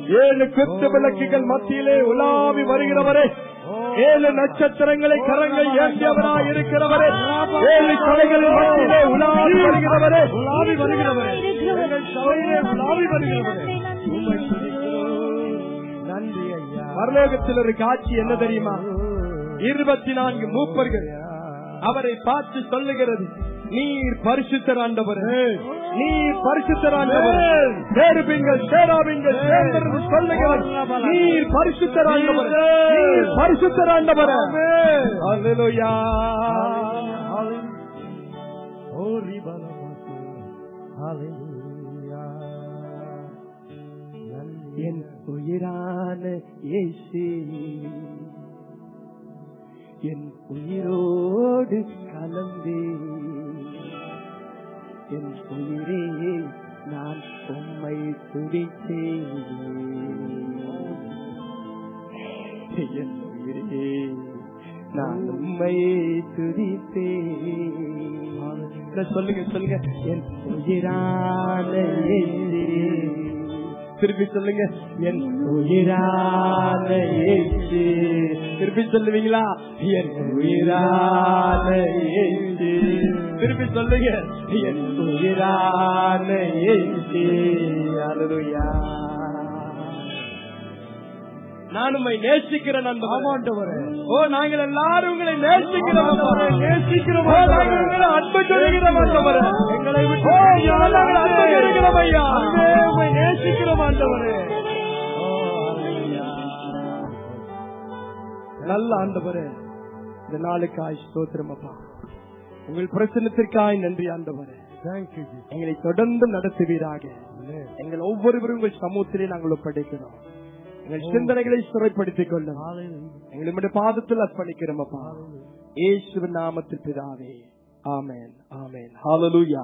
ஏழு குத்து விளக்குகள் மத்தியிலே உலாவி வருகிறவரே ஏழு நட்சத்திரங்களை கரங்கள் ஏந்தியவராய் இருக்கிறவரே ஏழு கலைகளின் மத்தியிலே உலாவி வருகிறவரே உலாவி வருகிறவரே எங்கள் சபையிலே உலாவி வருகிறவரே உம்மை துதிக்கிறோம். நன்றி ஐயா பரலோகத்தில் ஒரு காட்சி என்ன தெரியுமா இருபத்தி நான்கு மூப்பர்கள் அவரை பார்த்து சொல்லுகிறது நீர் பரிசுத்தர் ஆண்டவரே நீர் பரிசுத்தர் ஆண்டவரே சேருபீங்கள் சேராபீங்கள் சேர்ந்தது சொல்லுகிறது நீர் பரிசுத்தர் ஆண்டவரே நீர் பரிசுத்தர் ஆண்டவரே அல்லேலூயா என் உயிரான இயேசு என் உயிரோடு கலந்தே என் உயிரே நான் உம்மை துடித்தேன் என் உயிரே நான் உம்மை துதித்தேன் சொல்லுங்க சொல்லுங்க என் உயிரான இயேசு திருப்பி சொல்லுங்க என் உயிரான இயேசு திருப்பி சொல்லுவீங்களா என் உயிரான இயேசு திருப்பி சொல்லுங்க என் உயிரான இயேசு அல்லேலூயா நான் உண்மை நேசிக்கிறேன் ஆமாண்டவரே ஓ நாங்கள் எல்லாரும் உங்களை நேசிக்கிறோம் நேசிக்கிறோம் நாங்கள் உங்களை அன்பு சொல்கிறோம் ஆண்டவரே எங்களை விட்டு நாங்கள் அன்பு சொல்கிறோம் ஐயா உண்மை நேசிக்கிறோம் ஆண்டவரே நல்ல ஆண்டவரே இந்த நாளுக்காய் ஸ்தோத்திரம் அப்பா உங்கள் பிரசனத்திற்காய் நன்றி ஆண்டவரே எங்களை தொடர்ந்து நடத்துவீராக எங்கள் ஒவ்வொருவரும் உங்கள் சமூகத்திலே நாங்கள் ஒப்படைக்கிறோம் எங்கள் சிந்தனைகளை சிறைப்படுத்திக் கொள்ளும் எங்களுடைய பாதத்தில் அர்ப்பணிக்கிறோம் அப்பா இயேசுவின் நாமத்தில் பிதாவே ஆமென் ஆமென் ஹalleluya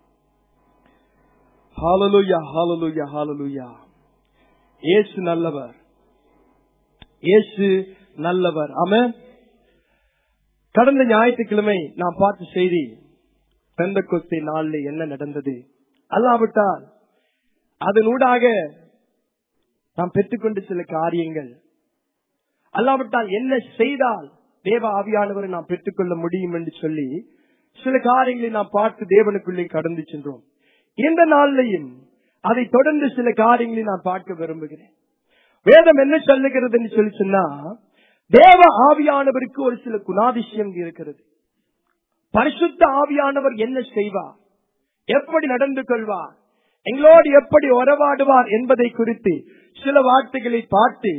ஹalleluya ஹalleluya ஹalleluya இயேசு நல்லவர் இயேசு நல்லவர் ஆமென் கடந்த ஞாயிற்றுக்கிழமை நாம் பார்த்த செய்தி பெந்தகோஸ்தே நாளில் என்ன நடந்தது அல்லாவிட்டால் அதனூடாக நாம் பெற்றுக்கொண்ட சில காரியங்கள் அல்லாவிட்டால் என்ன செய்தால் தேவ ஆவியானவரை நாம் பெற்றுக்கொள்ள முடியும் என்று சொல்லி சில காரியங்களை நாம் பார்த்து தேவனுக்குள்ளே கடந்து சென்றோம் இந்த நாளிலையும் அதை தொடர்ந்து சில காரியங்களை நான் பார்க்க விரும்புகிறேன் வேதம் என்ன சொல்லுகிறது என்று சொல்லி சொன்னா தேவ ஆவியானவருக்கு ஒரு சில குணாதிசயம் இருக்கிறது பரிசுத்த ஆவியானவர் என்ன செய்வார் எப்படி நடந்து கொள்வார் எங்களோடு எப்படி உறவாடுவார் என்பதை குறித்து சில வார்த்தைகளை பார்த்து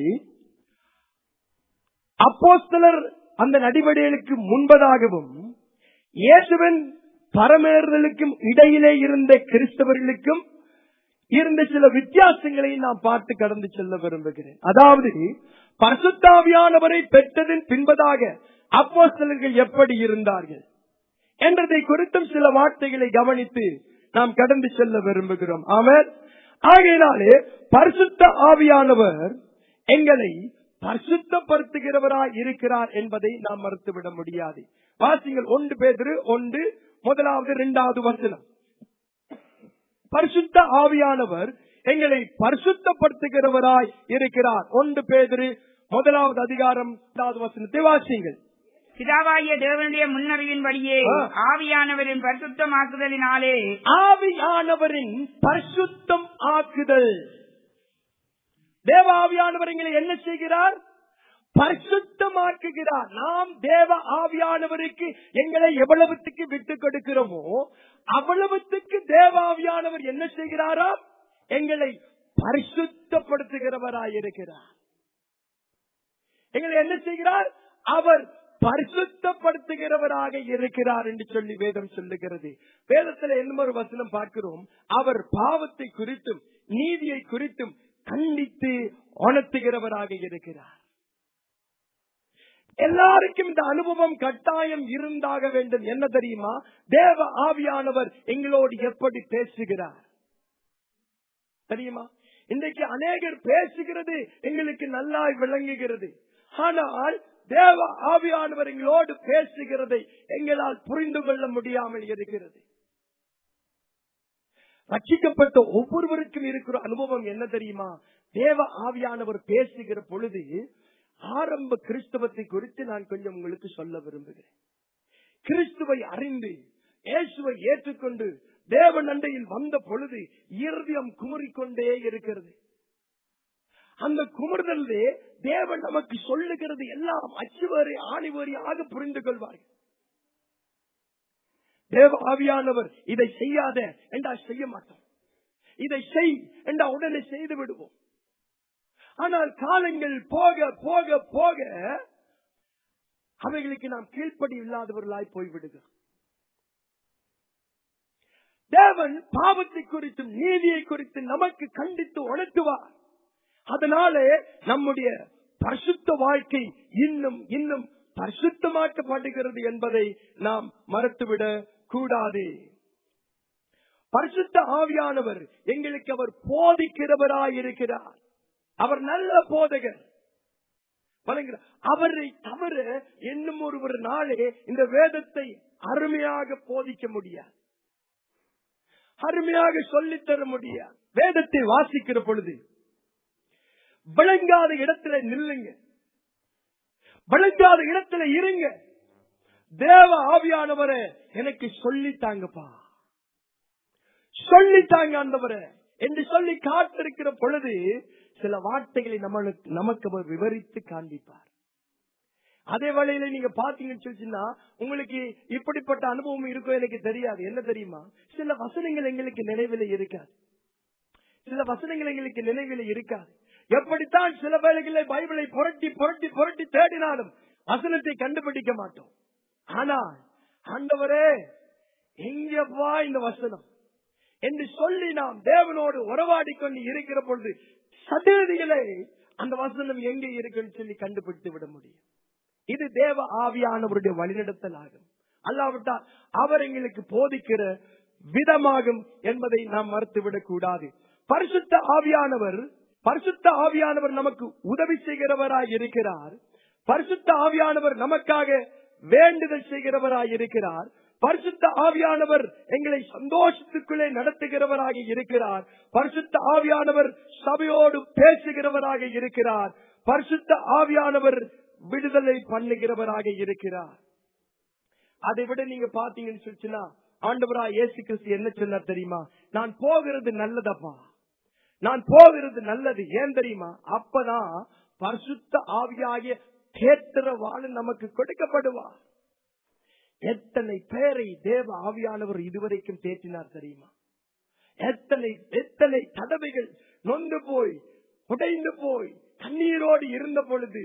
அப்போஸ்தலர் அந்த நடிவடைகளுக்கு முன்பதாகவும் இயேசுவின் பரமேறுதலுக்கும் இடையிலே இருந்த கிறிஸ்தவர்களுக்கும் இருந்த சில வித்தியாசங்களை நாம் பார்த்து கடந்து செல்ல விரும்புகிறேன் அதாவது பரிசுத்தாவியானவரை பெற்றதன் பின்பதாக அப்போஸ்தலர்கள் எப்படி இருந்தார்கள் என்றதை குறித்தும் சில வார்த்தைகளை கவனித்து நாம் கடந்து செல்ல விரும்புகிறோம் அவர் ஆகையினாலே பரிசுத்த ஆவியானவர் எங்களை பரிசுத்தப்படுத்துகிறவராய் இருக்கிறார் என்பதை நாம் மறுத்துவிட முடியாது வாசிங்கள் ஒன்று பேதிரு ஒன்று முதலாவது இரண்டாவது வசனம் பரிசுத்த ஆவியானவர் எங்களை பரிசுத்தப்படுத்துகிறவராய் இருக்கிறார் ஒன்று பேதிரு முதலாவது அதிகாரம் இரண்டாவது வசனத்தை வாசிங்கள் பிதாவாகிய தேவனுடைய முன்னறிவின்படியே ஆ. ஆவியானவரின் பரிசுத்தமாக்குதலினாலே ஆவியானவரின் பரிசுத்தம் ஆக்குதல் தேவ ஆவியானவர் எங்களை என்ன செய்கிறார் பரிசுத்தமாக்குகிறார் நாம் தேவ ஆவியானவருக்கு எங்களை எவ்வளவுத்துக்கு விட்டு கொடுக்கிறோமோ அவ்வளவுத்துக்கு தேவ ஆவியானவர் என்ன செய்கிறாரா எங்களை பரிசுத்தப்படுத்துகிறவராய் இருக்கிறார் எங்களை என்ன செய்கிறார் அவர் பரிசுத்தப்படுத்துகிறவராக இருக்கிறார் என்று சொல்லி வேதம் சொல்லுகிறது வேதத்துல என்ன ஒரு வசனம் பார்க்கிறோம் அவர் பாவத்தை குறித்தும் நீதியை குறித்தும் கண்டித்து உணர்த்துகிறவராக இருக்கிறார் எல்லாருக்கும் இந்த அனுபவம் கட்டாயம் இருந்தாக வேண்டும் என்ன தெரியுமா தேவ ஆவியானவர் எங்களோடு எப்படி பேசுகிறார் தெரியுமா இன்றைக்கு அநேகர் பேசுகிறது எங்களுக்கு நல்லா விளங்குகிறது ஆனால் தேவ ஆவியானவர் எங்களோடு பேசுகிறதை எங்களால் புரிந்து கொள்ள முடியாமல் இருக்கிறது ரட்சிக்கப்பட்ட ஒவ்வொருவருக்கும் இருக்கிற அனுபவம் என்ன தெரியுமா தேவ ஆவியானவர் பேசுகிற பொழுது ஆரம்ப கிறிஸ்தவத்தை குறித்து நான் கொஞ்சம் உங்களுக்கு சொல்ல விரும்புகிறேன் கிறிஸ்துவை அறிந்து இயேசுவை ஏற்றுக்கொண்டு தேவ நண்டையில் வந்த பொழுது இருதயம் குமரிக்கொண்டே இருக்கிறது அந்த குமர்தலே தேவன் நமக்கு சொல்லுகிறது எல்லாம் அச்சுவரை ஆணிவரியாக புரிந்து கொள்வார்கள் தேவ ஆவியானவர் இதை செய்யாத என்றா செய்ய மாட்டோம் இதை செய் என்றா உடனே செய்து விடுவோம் ஆனால் காலங்கள் போக போக போக அவைகளுக்கு நாம் கீழ்ப்படி இல்லாதவர்களாய் போய்விடுகிறோம் தேவன் பாவத்தை குறித்தும் நீதியை குறித்து நமக்கு கண்டித்து உணர்த்துவார் அதனாலே நம்முடைய பரிசுத்த வாழ்க்கை இன்னும் இன்னும் பரிசுத்தமாக்கப்படுகிறது என்பதை நாம் மறுத்துவிடக் கூடாது பரிசுத்த ஆவியானவர் எங்களுக்கு அவர் போதிக்கிறவராய் இருக்கிறார் அவர் நல்ல போதகர் வழங்குகிறார். அவரை தவிர இன்னும் ஒருவர் நாளே இந்த வேதத்தை அருமையாக போதிக்க முடியாது அருமையாக சொல்லித் தர முடியாது வேதத்தை வாசிக்கிற பொழுது விளங்காத இடத்துல நில்லுங்க விளங்காத இடத்துல இருங்க தேவ ஆவியானவரை எனக்கு சொல்லித்தாங்கப்பா சொல்லித்தாங்க ஆண்டவரே என்று சொல்லி காத்திருக்கிற பொழுது சில வார்த்தைகளை நம்மளுக்கு நமக்கு அவர் விவரித்து காண்பிப்பார் அதே வேளையில நீங்க பாத்தீங்கன்னு சொல்லிச்சுன்னா உங்களுக்கு இப்படிப்பட்ட அனுபவம் இருக்கும் எனக்கு தெரியாது என்ன தெரியுமா சில வசனங்கள் எங்களுக்கு நினைவில் இருக்காது சில வசனங்கள் எங்களுக்கு நினைவில் இருக்காது எப்படித்தான் சில வேளைகளில் பைபிளை புரட்டி புரட்டி புரட்டி தேடினாலும் வசனத்தை கண்டுபிடிக்க மாட்டோம் ஆனால் ஆண்டவரே எங்கப்பா இந்த வசனம் என்று சொல்லி நாம் தேவனோடு உறவாடி கொண்டு இருக்கிற பொழுது சதவீதிகளை அந்த வசனம் எங்கே இருக்குன்னு சொல்லி கண்டுபிடித்து விட முடியும் இது தேவ ஆவியானவருடைய வழிநடத்தல் ஆகும் அல்லாவிட்டால் அவர் எங்களுக்கு போதிக்கிற விதமாகும் என்பதை நாம் மறுத்துவிடக் கூடாது பரிசுத்த ஆவியானவர் பரிசுத்த ஆவியானவர் நமக்கு உதவி செய்கிறவராய் இருக்கிறார் பரிசுத்த ஆவியானவர் நமக்காக வேண்டுதல் செய்கிறவராய் இருக்கிறார் பரிசுத்த ஆவியானவர் எங்களை சந்தோஷத்துக்குள்ளே நடத்துகிறவராக இருக்கிறார் பரிசுத்த ஆவியானவர் சபையோடு பேசுகிறவராக இருக்கிறார் பரிசுத்த ஆவியானவர் விடுதலை பண்ணுகிறவராக இருக்கிறார் அதை விட நீங்க பாத்தீங்கன்னு சொல்லிச்சுன்னா ஆண்டவரா இயேசு கிறிஸ்து என்ன சொன்னார் தெரியுமா நான் போகிறது நல்லதப்பா நான் போகிறது நல்லது ஏன் தெரியுமா அப்பதான் பரிசுத்த ஆவியாகிய கேத்திரவாளன் நமக்கு கொடுக்கப்படுவார் எத்தனை பேரை தேவ ஆவியானவர் இதுவரைக்கும் தேற்றினார் தெரியுமா எத்தனை எத்தனை தடவைகள் நொந்து போய் உடைந்து போய் கண்ணீரோடு இருந்த பொழுது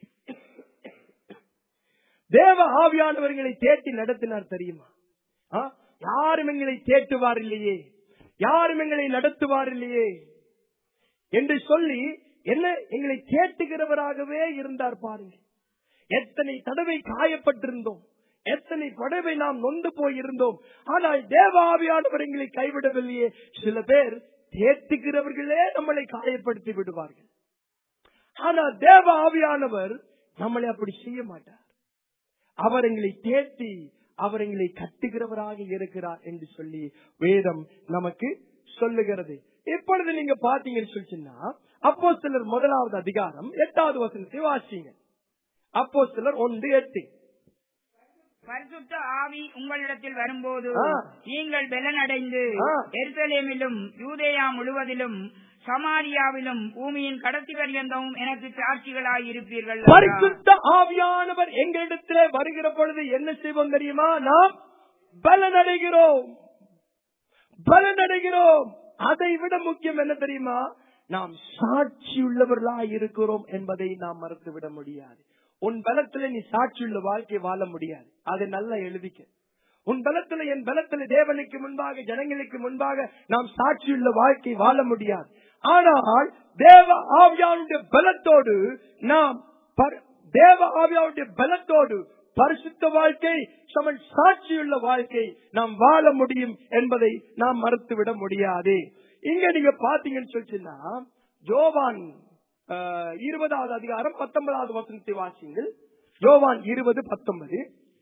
தேவ ஆவியானவர்களை தேட்டி நடத்தினார் தெரியுமா ஆ? யாரும் எங்களை தேட்டுவார் இல்லையே யாரும் எங்களை நடத்துவார் இல்லையே என்று சொல்லி என்ன எங்களை தேட்டுகிறவராகவே இருந்தார் பாருங்க எத்தனை தடவை காயப்பட்டிருந்தோம் எத்தனை படவை நாம் நொந்து போயிருந்தோம் ஆனால் தேவாவியானவர் எங்களை கைவிடவில்லையே சில பேர் தேட்டுகிறவர்களே நம்மளை காயப்படுத்தி விடுவார்கள் ஆனால் தேவ ஆவியானவர் நம்மளை அப்படி செய்ய மாட்டார் அவர் எங்களை தேட்டி அவர் எங்களை கட்டுகிறவராக இருக்கிறார் என்று சொல்லி வேதம் நமக்கு சொல்லுகிறது இப்பொழுது நீங்க பாத்தீங்கன்னு சொல்லிச்சுன்னா அப்போ சிலர் முதலாவது அதிகாரம் எட்டாவது வசனத்தை வாசிங்க அப்போ சிலர் ஒன்று எட்டு பரிசுத்த ஆவி உங்களிடத்தில் வரும்போது ஆ. நீங்கள் பெலனடைந்து ஆ. எருசலேமிலும் யூதேயா முழுவதிலும் சமாரியாவிலும் பூமியின் கடத்தி பரியந்தமும் எனக்கு சாட்சிகளாய் இருப்பீர்கள் பரிசுத்த ஆவியானவர் எங்களிடத்திலே வருகிற பொழுது என்ன செய்வோம் தெரியுமா நாம் பலனடைகிறோம் பலனடைகிறோம் அதை விட முக்கியம் என்ன தெரியுமா நாம் சாட்சியுள்ளவர்களா இருக்கிறோம் என்பதை நாம் மறந்து விட முடியாது உன் பலத்துல நீ சாட்சியுள்ள வாழ்க்கை வாழ முடியாது அதை நல்லா எழுதிக்க உன் பலத்துல என் பலத்துல தேவனுக்கு முன்பாக ஜனங்களுக்கு முன்பாக நாம் சாட்சியுள்ள வாழ்க்கை வாழ முடியாது ஆனால் தேவ ஆவியானுடைய பலத்தோடு நாம் பர- தேவ ஆவியாவுடைய பலத்தோடு பரிசுத்த வாழ்க்கை சமன் சாட்சியுள்ள வாழ்க்கை நாம் வாழ முடியும் என்பதை நாம் மறுத்துவிட முடியாது இங்க நீங்க பாத்தீங்கன்னு சொல்லிச்சுன்னா ஜோவான் ஆஹ், இருபதாவது அதிகாரம் பத்தொன்பதாவது வசனத்தை வாசிங்கள் ஜோவான் இருபது பத்தொன்பது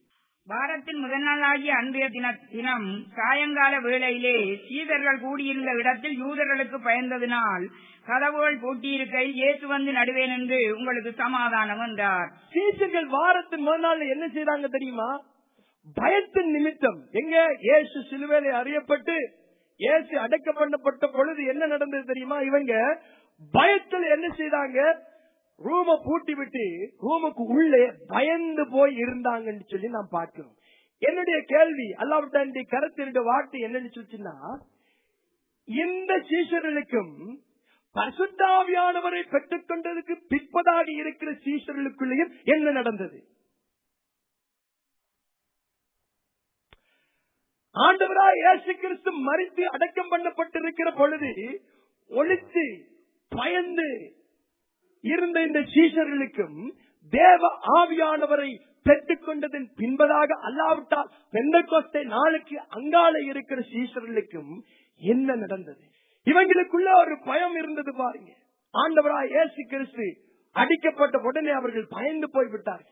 வாரத்தின் முதல் நாளாகிய அன்றைய தின தினம் சாயங்கால வேளையிலே சீதர்கள் கூடியிருந்த இடத்தில் யூதர்களுக்கு பயந்ததினால் கதவுகள் பூட்டியிருக்கையில் இயேசு வந்து நடுவே நின்று உங்களுக்கு சமாதானம் என்றார் சீசர்கள் வாரத்தின் முதல் நாள் என்ன செய்தாங்க தெரியுமா பயத்தின் நிமித்தம் எங்க இயேசு சிலுவையில அறியப்பட்டு இயேசு அடக்கம் பண்ணப்பட்ட பொழுது என்ன நடந்தது தெரியுமா இவங்க பயத்தில் என்ன செய்தாங்க ரூம பூட்டி விட்டு ரூமுக்கு உள்ளே பயந்து போய் இருந்தாங்கன்னு சொல்லி நாம் பார்க்கிறோம் என்னுடைய கேள்வி அல்லாவிட்டாண்டி கருத்தினுடைய வார்த்தை என்னன்னு சொல்லிச்சுன்னா இந்த சீசர்களுக்கும் பசுத்தாவியானவரை பெற்றுக் கொண்டதுக்கு பிற்பதாக இருக்கிற சீசர்களுக்குள்ளேயும் என்ன நடந்தது ஆண்டவராய் இயேசு கிறிஸ்து மறித்து அடக்கம் பண்ணப்பட்டிருக்கிற பொழுது ஒளித்து பயந்து இருந்த இந்த சீஷர்களுக்கும் தேவ ஆவியானவரை பெற்றுக் கொண்டதன் பின்பதாக அல்லாவிட்டால் பெந்தகோஸ்தை நாளுக்கு அங்கால இருக்கிற சீஷர்களுக்கும் என்ன நடந்தது இவங்களுக்குள்ள ஒரு பயம் இருந்தது பாருங்க ஆண்டவராய் இயேசு கிறிஸ்து அடிக்கப்பட்ட உடனே அவர்கள் பயந்து போய்விட்டார்கள்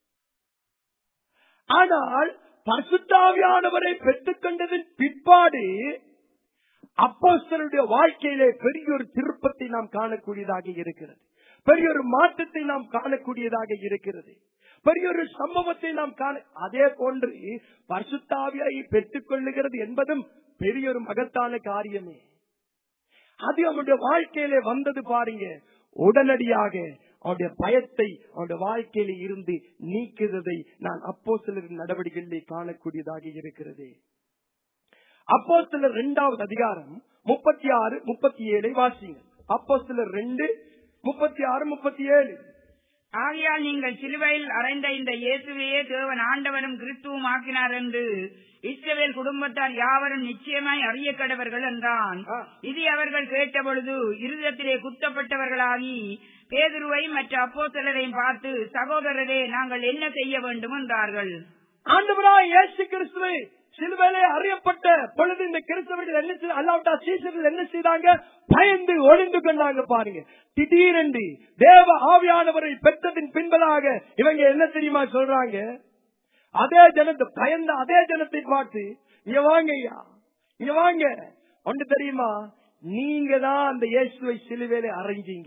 ஆனால் பரிசுத்தாவியானவரை பெற்றுக் கொண்டதன் பிற்பாடு அப்போஸ்தலருடைய வாழ்க்கையிலே பெரிய ஒரு திருப்பத்தை நாம் காணக்கூடியதாக இருக்கிறது பெரிய ஒரு மாற்றத்தை நாம் காணக்கூடியதாக இருக்கிறது பெரிய ஒரு சம்பவத்தை நாம் காண அதே போன்று பரிசுத்தாவியை பெற்றுக் கொள்ளுகிறது என்பதும் பெரிய ஒரு மகத்தான காரியமே அது அவனுடைய வாழ்க்கையிலே வந்தது பாருங்க உடனடியாக அவனுடைய பயத்தை அவனுடைய வாழ்க்கையில இருந்து நீக்குவதை நான் அப்போ சிலர் நடவடிக்கைகளிலே காணக்கூடியதாக இருக்கிறது அப்போ சிலர் இரண்டாவது அதிகாரம் முப்பத்தி ஆறு முப்பத்தி ஏழை வாசிங்க அப்போ சிலர் ரெண்டு முப்பத்தி ஆறு முப்பத்தி ஏழு ஆகையால் நீங்கள் சிலுவையில் அறைந்த இந்த இயேசுவையே தேவன் ஆண்டவரும் கிறிஸ்துவும் ஆக்கினார் என்று இஸ்ரவேல் குடும்பத்தார் யாவரும் நிச்சயமாய் அறிய கடவர்கள் என்றான் ஆ. இது அவர்கள் கேட்டபொழுது இருதயத்திலே குத்தப்பட்டவர்களாகி பேதுருவை மற்ற அப்போஸ்தலரையும் பார்த்து சகோதரரே நாங்கள் என்ன செய்ய வேண்டும் என்றார்கள் ஆண்டவராய் இயேசு கிறிஸ்துவை சிலுவையிலே அறியப்பட்ட பொழுது இந்த கிறிஸ்தவர்கள் என்ன செய்ய அல்லாவிட்டா சீசர்கள் என்ன செய்தாங்க பயந்து ஒளிந்து கொண்டாங்க பாருங்க திடீரென்று தேவ ஆவியானவரை பெற்றதின் பின்பதாக இவங்க என்ன தெரியுமா சொல்றாங்க அதே ஜனத்தை பயந்த அதே ஜனத்தை பார்த்து இங்க வாங்க ஐயா இங்க வாங்க ஒன்று தெரியுமா நீங்க தான் அந்த இயேசுவை சிலுவையிலே அறைஞ்சீங்க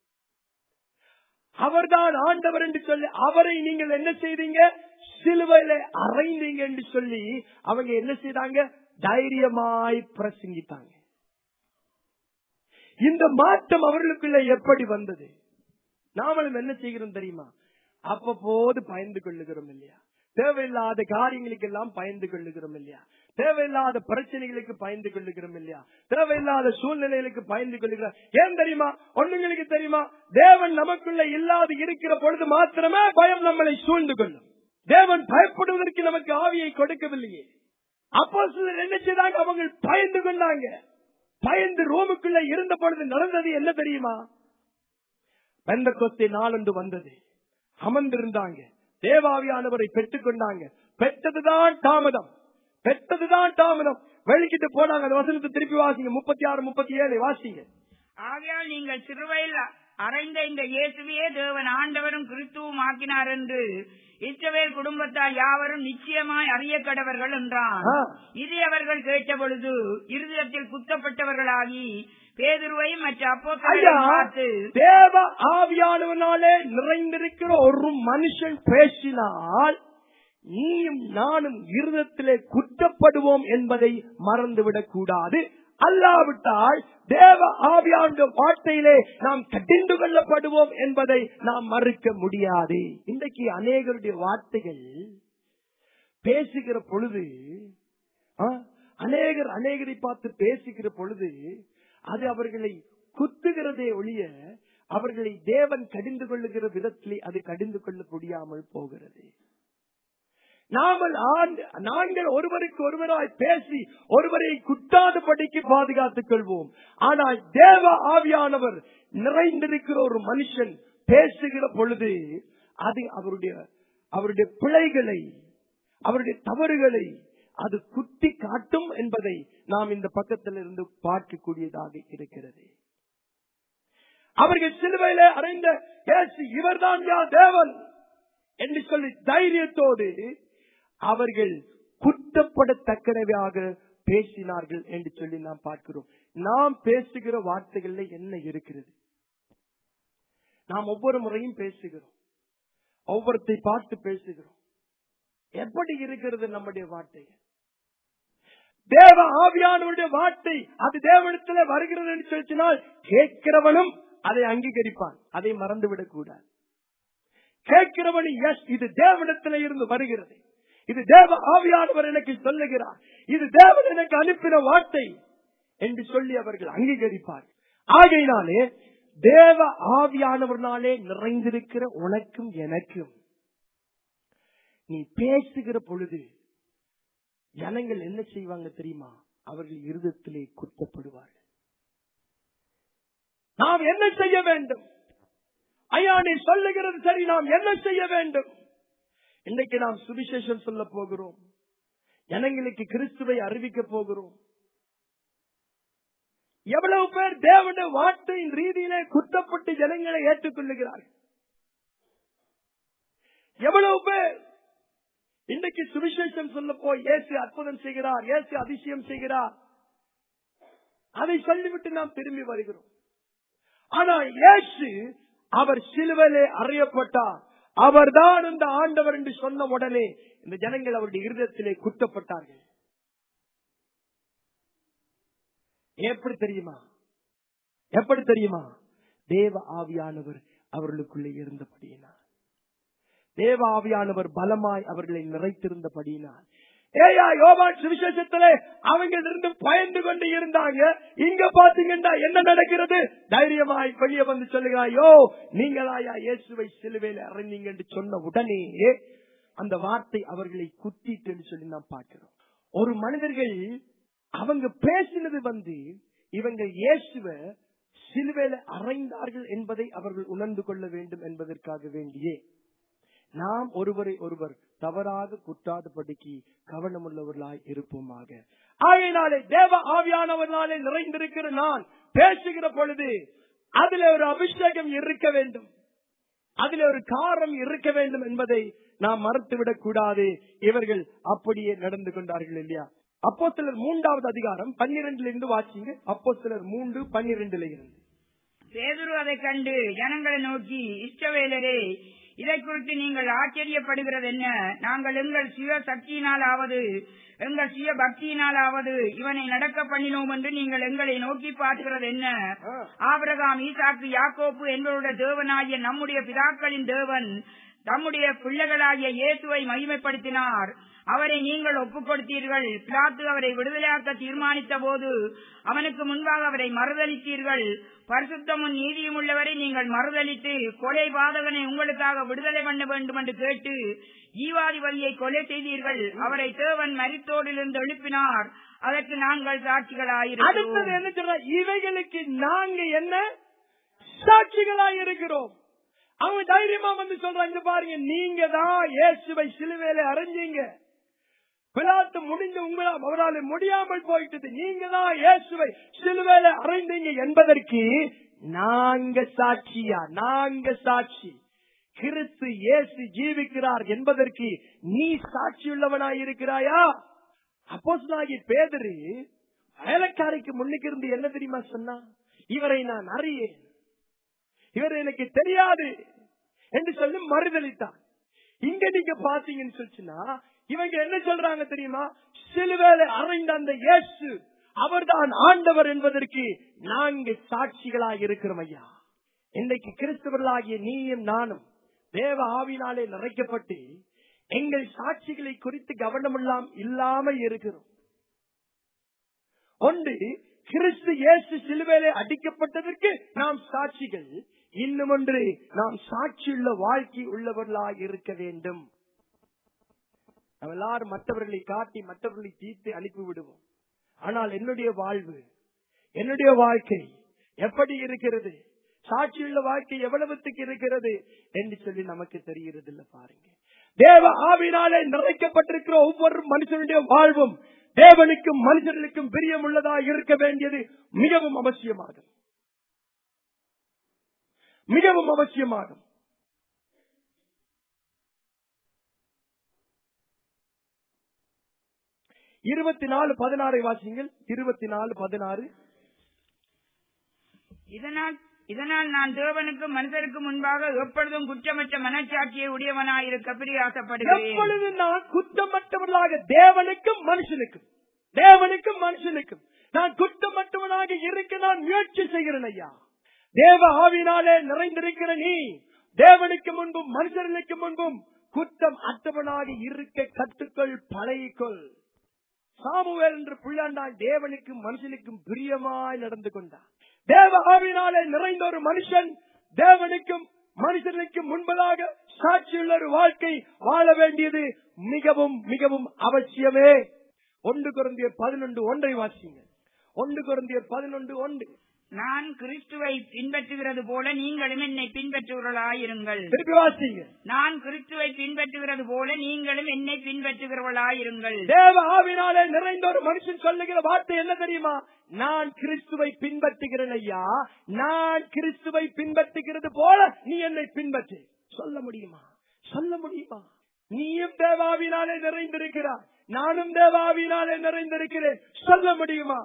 அவர்தான் ஆண்டவர் என்று சொல்லி அவரை நீங்கள் என்ன செய்தீங்க சிலுவையில அறைந்தீங்க என்று சொல்லி அவங்க என்ன செய்தாங்க தைரியமாய் பிரசங்கித்தாங்க இந்த மாற்றம் அவர்களுக்குள்ள எப்படி வந்தது நாமளும் என்ன செய்கிறோம் தெரியுமா அப்பப்போது பயந்து கொள்ளுகிறோம் இல்லையா தேவையில்லாத காரியங்களுக்கு எல்லாம் பயந்து கொள்ளுகிறோம் இல்லையா தேவையில்லாத பிரச்சனைகளுக்கு பயந்து கொள்ளுகிறோம் இல்லையா தேவையில்லாத சூழ்நிலைகளுக்கு பயந்து கொள்ளுகிறோம் ஏன் தெரியுமா ஒண்ணுங்களுக்கு தெரியுமா தேவன் நமக்குள்ள இல்லாது இருக்கிற பொழுது மாத்திரமே பயம் நம்மளை சூழ்ந்து கொள்ளும் தேவன் பயப்படுவதற்கு நமக்கு ஆவியை கொடுக்கவில்லையே அப்போ சிலர் என்ன செய்தாங்க அவங்க பயந்து கொண்டாங்க பயந்து ரோமுக்குள்ள இருந்த பொழுது நடந்தது என்ன தெரியுமா பெந்த கொஸ்தை நாளன்று வந்தது அமர்ந்திருந்தாங்க தேவாவியானவரை பெற்றுக் கொண்டாங்க பெற்றதுதான் தாமதம் பெற்றதுதான் தாமதம் வெளிக்கிட்டு போனாங்க அந்த வசனத்தை திருப்பி வாசிங்க முப்பத்தி ஆறு முப்பத்தி ஏழு வாசிங்க ஆகையால் நீங்கள் சிறுவையில் அறைந்த இந்த இயேசுவையே தேவன் ஆண்டவரும் கிறிஸ்துவும் ஆக்கினார் என்று இஸ்ரவேல் குடும்பத்தார் யாவரும் நிச்சயமாய் அறிய கடவர்கள் என்றான் ஆ. இது அவர்கள் கேட்டபொழுது இருதயத்தில் குத்தப்பட்டவர்களாகி பேதுருவையும் மற்ற ஐயா அப்போஸ்தலரையும் பார்த்து தேவ ஆவியானவனாலே நிறைந்திருக்கிற ஒரு மனுஷன் பேசினால் நீயும் நானும் இருதத்திலே குற்றப்படுவோம் என்பதை மறந்துவிடக் கூடாது அல்லாவிட்டால் தேவ ஆவியாண்ட வார்த்தையிலே நாம் கடிந்து கொள்ளப்படுவோம் என்பதை நாம் மறுக்க முடியாது இன்றைக்கு அநேகருடைய வார்த்தைகள் பேசுகிற பொழுது ஆ, அநேகர் அநேகரை பார்த்து பேசுகிற பொழுது அது அவர்களை குத்துகிறதே ஒழிய அவர்களை தேவன் கடிந்து கொள்ளுகிற விதத்திலே அது கடிந்து கொள்ள முடியாமல் போகிறது நாமல் ஆண்- நாங்கள் ஒருவருக்கு ஒருவராய் பேசி ஒருவரை குட்டாதபடிக்கு பாதுகாத்துக் கொள்வோம் ஆனால் தேவ ஆவியானவர் நிறைந்திருக்கிற ஒரு மனுஷன் பேசுகிற பொழுது அது அவருடைய அவருடைய பிழைகளை அவருடைய தவறுகளை அது குத்தி காட்டும் என்பதை நாம் இந்த பக்கத்திலிருந்து பார்க்கக்கூடியதாக இருக்கிறது அவர்கள் சிலுவையிலே அறைந்த இயேசு இவர்தான் யா தேவன் என்று சொல்லி தைரியத்தோடு அவர்கள் குற்றப்படத்தக்கனவையாக பேசினார்கள் என்று சொல்லி நாம் பார்க்கிறோம் நாம் பேசுகிற வார்த்தைகள்ல என்ன இருக்கிறது நாம் ஒவ்வொரு முறையும் பேசுகிறோம் ஒவ்வொருத்தை பார்த்து பேசுகிறோம் எப்படி இருக்கிறது நம்முடைய வார்த்தை தேவ ஆவியானவருடைய வார்த்தை அது தேவனிடத்தில் வருகிறது என்று சொல்லினால் கேட்கிறவனும் அதை அங்கீகரிப்பான் அதை மறந்துவிடக் கூடாது கேட்கிறவன் எஸ் இது தேவனிடத்தில் இருந்து வருகிறது இது தேவ ஆவியானவர் எனக்கு சொல்லுகிறார் இது தேவன் எனக்கு அனுப்பின வார்த்தை என்று சொல்லி அவர்கள் அங்கீகரிப்பார் ஆகையினாலே தேவ ஆவியானவர்னாலே நிறைந்திருக்கிற உனக்கும் எனக்கும் நீ பேசுகிற பொழுது ஜனங்கள் என்ன செய்வாங்க தெரியுமா அவர்கள் இருதத்திலே குத்தப்படுவார்கள் நாம் என்ன செய்ய வேண்டும் ஐயா நீ சொல்லுகிறது சரி நாம் என்ன செய்ய வேண்டும் இன்னைக்கு நாம் சுவிசேஷம் சொல்ல போகிறோம் ஜனங்களுக்கு கிறிஸ்துவை அறிவிக்க போகிறோம் எவ்வளவு பேர் தேவனுடைய வார்த்தையின் ரீதியிலே குத்தப்பட்டு ஜனங்களை ஏற்றுக்கொள்ளுகிறார்கள் எவ்வளவு பேர் இன்றைக்கு சுவிசேஷம் சொல்ல போய் இயேசு அற்புதம் செய்கிறார் இயேசு அதிசயம் செய்கிறார் அதை சொல்லிவிட்டு நாம் திரும்பி வருகிறோம் ஆனா இயேசு அவர் சிலுவையிலே அறையப்பட்டார் அவர்தான் இந்த ஆண்டவர் என்று சொன்ன உடனே இந்த ஜனங்கள் அவருடைய இருதயத்திலே குத்தப்பட்டார்கள் எப்படி தெரியுமா எப்படி தெரியுமா தேவ ஆவியானவர் அவர்களுக்குள்ளே இருந்தபடியினார் தேவ ஆவியானவர் பலமாய் அவர்களை நிறைத்திருந்தபடியினார் ஏயா யோபான் சுவிசேஷத்திலே அவங்க இருந்து பயந்து கொண்டு இருந்தாங்க இங்க பாத்தீங்கன்னா என்ன நடக்கிறது தைரியமாய் வெளியே வந்து சொல்லுகிறாயோ நீங்களாயா இயேசுவை சிலுவையில இறந்தீங்க என்று சொன்ன உடனே அந்த வார்த்தை அவர்களை குத்திட்டு சொல்லி நாம் பார்க்கிறோம் ஒரு மனிதர்கள் அவங்க பேசினது வந்து இவங்க இயேசுவ சிலுவையில அறைந்தார்கள் என்பதை அவர்கள் உணர்ந்து கொள்ள வேண்டும் என்பதற்காக வேண்டியே நாம் ஒருவரை ஒருவர் தவறாக குட்டாதபடிக்கு கவனமுள்ளவர்களாய் இருப்போமாக ஆகையினாலே தேவ ஆவியானவர்களாலே நிறைந்திருக்கிற நான் பேசுகிற பொழுது அதுல ஒரு அபிஷேகம் இருக்க வேண்டும் அதுல ஒரு காரம் இருக்க வேண்டும் என்பதை நாம் மறுத்துவிடக் கூடாது இவர்கள் அப்படியே நடந்து கொண்டார்கள் இல்லையா அப்போ சிலர் மூன்றாவது அதிகாரம் பன்னிரெண்டுல இருந்து வாசிங்க அப்போ சிலர் மூன்று பன்னிரெண்டுல இருந்து பேதுரு அதைக் கண்டு ஜனங்களை நோக்கி இஷ்டவேலரே இதை குறித்து நீங்கள் ஆச்சரியப்படுகிறது என்ன நாங்கள் எங்கள் சுய சக்தியினாலாவது எங்கள் சுய பக்தியினாலாவது இவனை நடக்க பண்ணினோம் என்று நீங்கள் எங்களை நோக்கி பார்க்கிறது என்ன ஆபிரகாம் ஈசாக்கு யாக்கோப்பு என்பவருடைய தேவனாகிய நம்முடைய பிதாக்களின் தேவன் தம்முடைய பிள்ளைகளாகிய இயேசுவை மகிமைப்படுத்தினார் அவரை நீங்கள் ஒப்புக் கொடுத்தீர்கள் பிலாத்து அவரை விடுதலையாக்க தீர்மானித்த போது அவனுக்கு முன்பாக அவரை மறுதளித்தீர்கள் பரிசுத்தமும் நீதியும் உள்ளவரை நீங்கள் மறுதளித்து கொலை பாதகனை உங்களுக்காக விடுதலை பண்ண வேண்டும் என்று கேட்டு ஈவாதி வழியை கொலை செய்தீர்கள் அவரை தேவன் மரித்தோடிலிருந்து எழுப்பினார் அதற்கு நாங்கள் அடுத்தது சாட்சிகளாயிருக்கிறோம் என்ன சொல்ற இவைகளுக்கு நாங்க என்ன சாட்சிகளாய் இருக்கிறோம் அவங்க தைரியமா வந்து சொல்றாங்க இங்க பாருங்க நீங்க தான் இயேசுவை சிலுவையில அரைஞ்சீங்க பிலாத்து முடிஞ்சு உங்களால் அவரால் முடியாமல் போயிட்டது நீங்க தான் இயேசுவை சிலுவையில அறைந்தீங்க என்பதற்கு நாங்க சாட்சியா நாங்க சாட்சி கிறிஸ்து இயேசு ஜீவிக்கிறார் என்பதற்கு நீ சாட்சியுள்ளவனாய் இருக்கிறாயா அப்போஸ்தலனாகிய பேதரு வேலைக்காரிக்கு முன்னுக்கு இருந்து என்ன தெரியுமா சொன்னா இவரை நான் அறியேன் இவர் எனக்கு தெரியாது என்று சொல்லி மறுதளித்தான் இங்க நீங்க பாத்தீங்கன்னு சொல்லிச்சுன்னா இவங்க என்ன சொல்றாங்க தெரியுமா சிலுவேல அறைந்த அந்த இயேசு அவர்தான் ஆண்டவர் என்பதற்கு நான்கு சாட்சிகளாக இருக்கிறோம் ஐயா இன்றைக்கு கிறிஸ்தவர்களாகிய நீயும் நானும் தேவ ஆவினாலே நிறைக்கப்பட்டு எங்கள் சாட்சிகளை குறித்து கவனமெல்லாம் இல்லாமல் இருக்கிறோம் ஒன்று கிறிஸ்து இயேசு சிலுவையிலே அடிக்கப்பட்டதற்கு நாம் சாட்சிகள் இன்னும் ஒன்று நாம் சாட்சியுள்ள வாழ்க்கை உள்ளவர்களாக இருக்க வேண்டும் நாம் எல்லாரும் மற்றவர்களை காட்டி மற்றவர்களை தீர்த்து அனுப்பி விடுவோம் ஆனால் என்னுடைய வாழ்வு என்னுடைய வாழ்க்கை எப்படி இருக்கிறது சாட்சியுள்ள வாழ்க்கை எவ்வளவுத்துக்கு இருக்கிறது என்று சொல்லி நமக்கு தெரிகிறது இல்ல பாருங்க தேவ ஆவினாலே நிறைக்கப்பட்டிருக்கிற ஒவ்வொரு மனுஷனுடைய வாழ்வும் தேவனுக்கும் மனுஷர்களுக்கும் பிரியமுள்ளதா இருக்க வேண்டியது மிகவும் அவசியமாகும் மிகவும் அவசியமாகும் இருபத்தி நாலு பதினாறை வாசிங்கள் இருபத்தி நாலு பதினாறு இதனால் இதனால் நான் தேவனுக்கு மனிதருக்கு முன்பாக எப்பொழுதும் குற்றமற்ற மனச்சாட்சியை உடையவனாயிருக்க பிரியாசப்படுகிறேன் எப்பொழுது நான் குற்றமற்றவர்களாக தேவனுக்கும் மனுஷனுக்கும் தேவனுக்கும் மனுஷனுக்கும் நான் குற்றமற்றவனாக இருக்க நான் முயற்சி செய்கிறேன் ஐயா தேவ ஆவினாலே நிறைந்திருக்கிற நீ தேவனுக்கு முன்பும் மனுஷர்களுக்கு முன்பும் குற்றம் அற்றவனாக இருக்க கற்றுக்கொள் பழகிக்கொள் சாமுவேல் என்று பிள்ளாண்டாய் தேவனுக்கும் மனுஷனுக்கும் பிரியமாய் நடந்து கொண்டான் தேவ ஆவினாலே நிறைந்த ஒரு மனுஷன் தேவனுக்கும் மனுஷனுக்கும் முன்பதாக சாட்சியுள்ள ஒரு வாழ்க்கை வாழ வேண்டியது மிகவும் மிகவும் அவசியமே ஒன்று குறந்தியர் பதினொன்று ஒன்றை வாசிங்க ஒன்று குறந்தியர் பதினொன்று ஒன்று நான் கிறிஸ்துவை பின்பற்றுகிறது போல நீங்களும் என்னை பின்பற்றுகிறவர்களாயிருங்கள் திருப்பி வாசிங்க நான் கிறிஸ்துவை பின்பற்றுகிறது போல நீங்களும் என்னை பின்பற்றுகிறவர்களாயிருங்கள் தேவ ஆவினாலே நிறைந்த ஒரு மனுஷன் சொல்லுகிற வார்த்தை என்ன தெரியுமா நான் கிறிஸ்துவை பின்பற்றுகிறேன் ஐயா நான் கிறிஸ்துவை பின்பற்றுகிறது போல நீ என்னை பின்பற்று சொல்ல முடியுமா சொல்ல முடியுமா நீயும் தேவாவினாலே நிறைந்திருக்கிறாய் நானும் தேவாவினாலே நிறைந்திருக்கிறேன் சொல்ல முடியுமா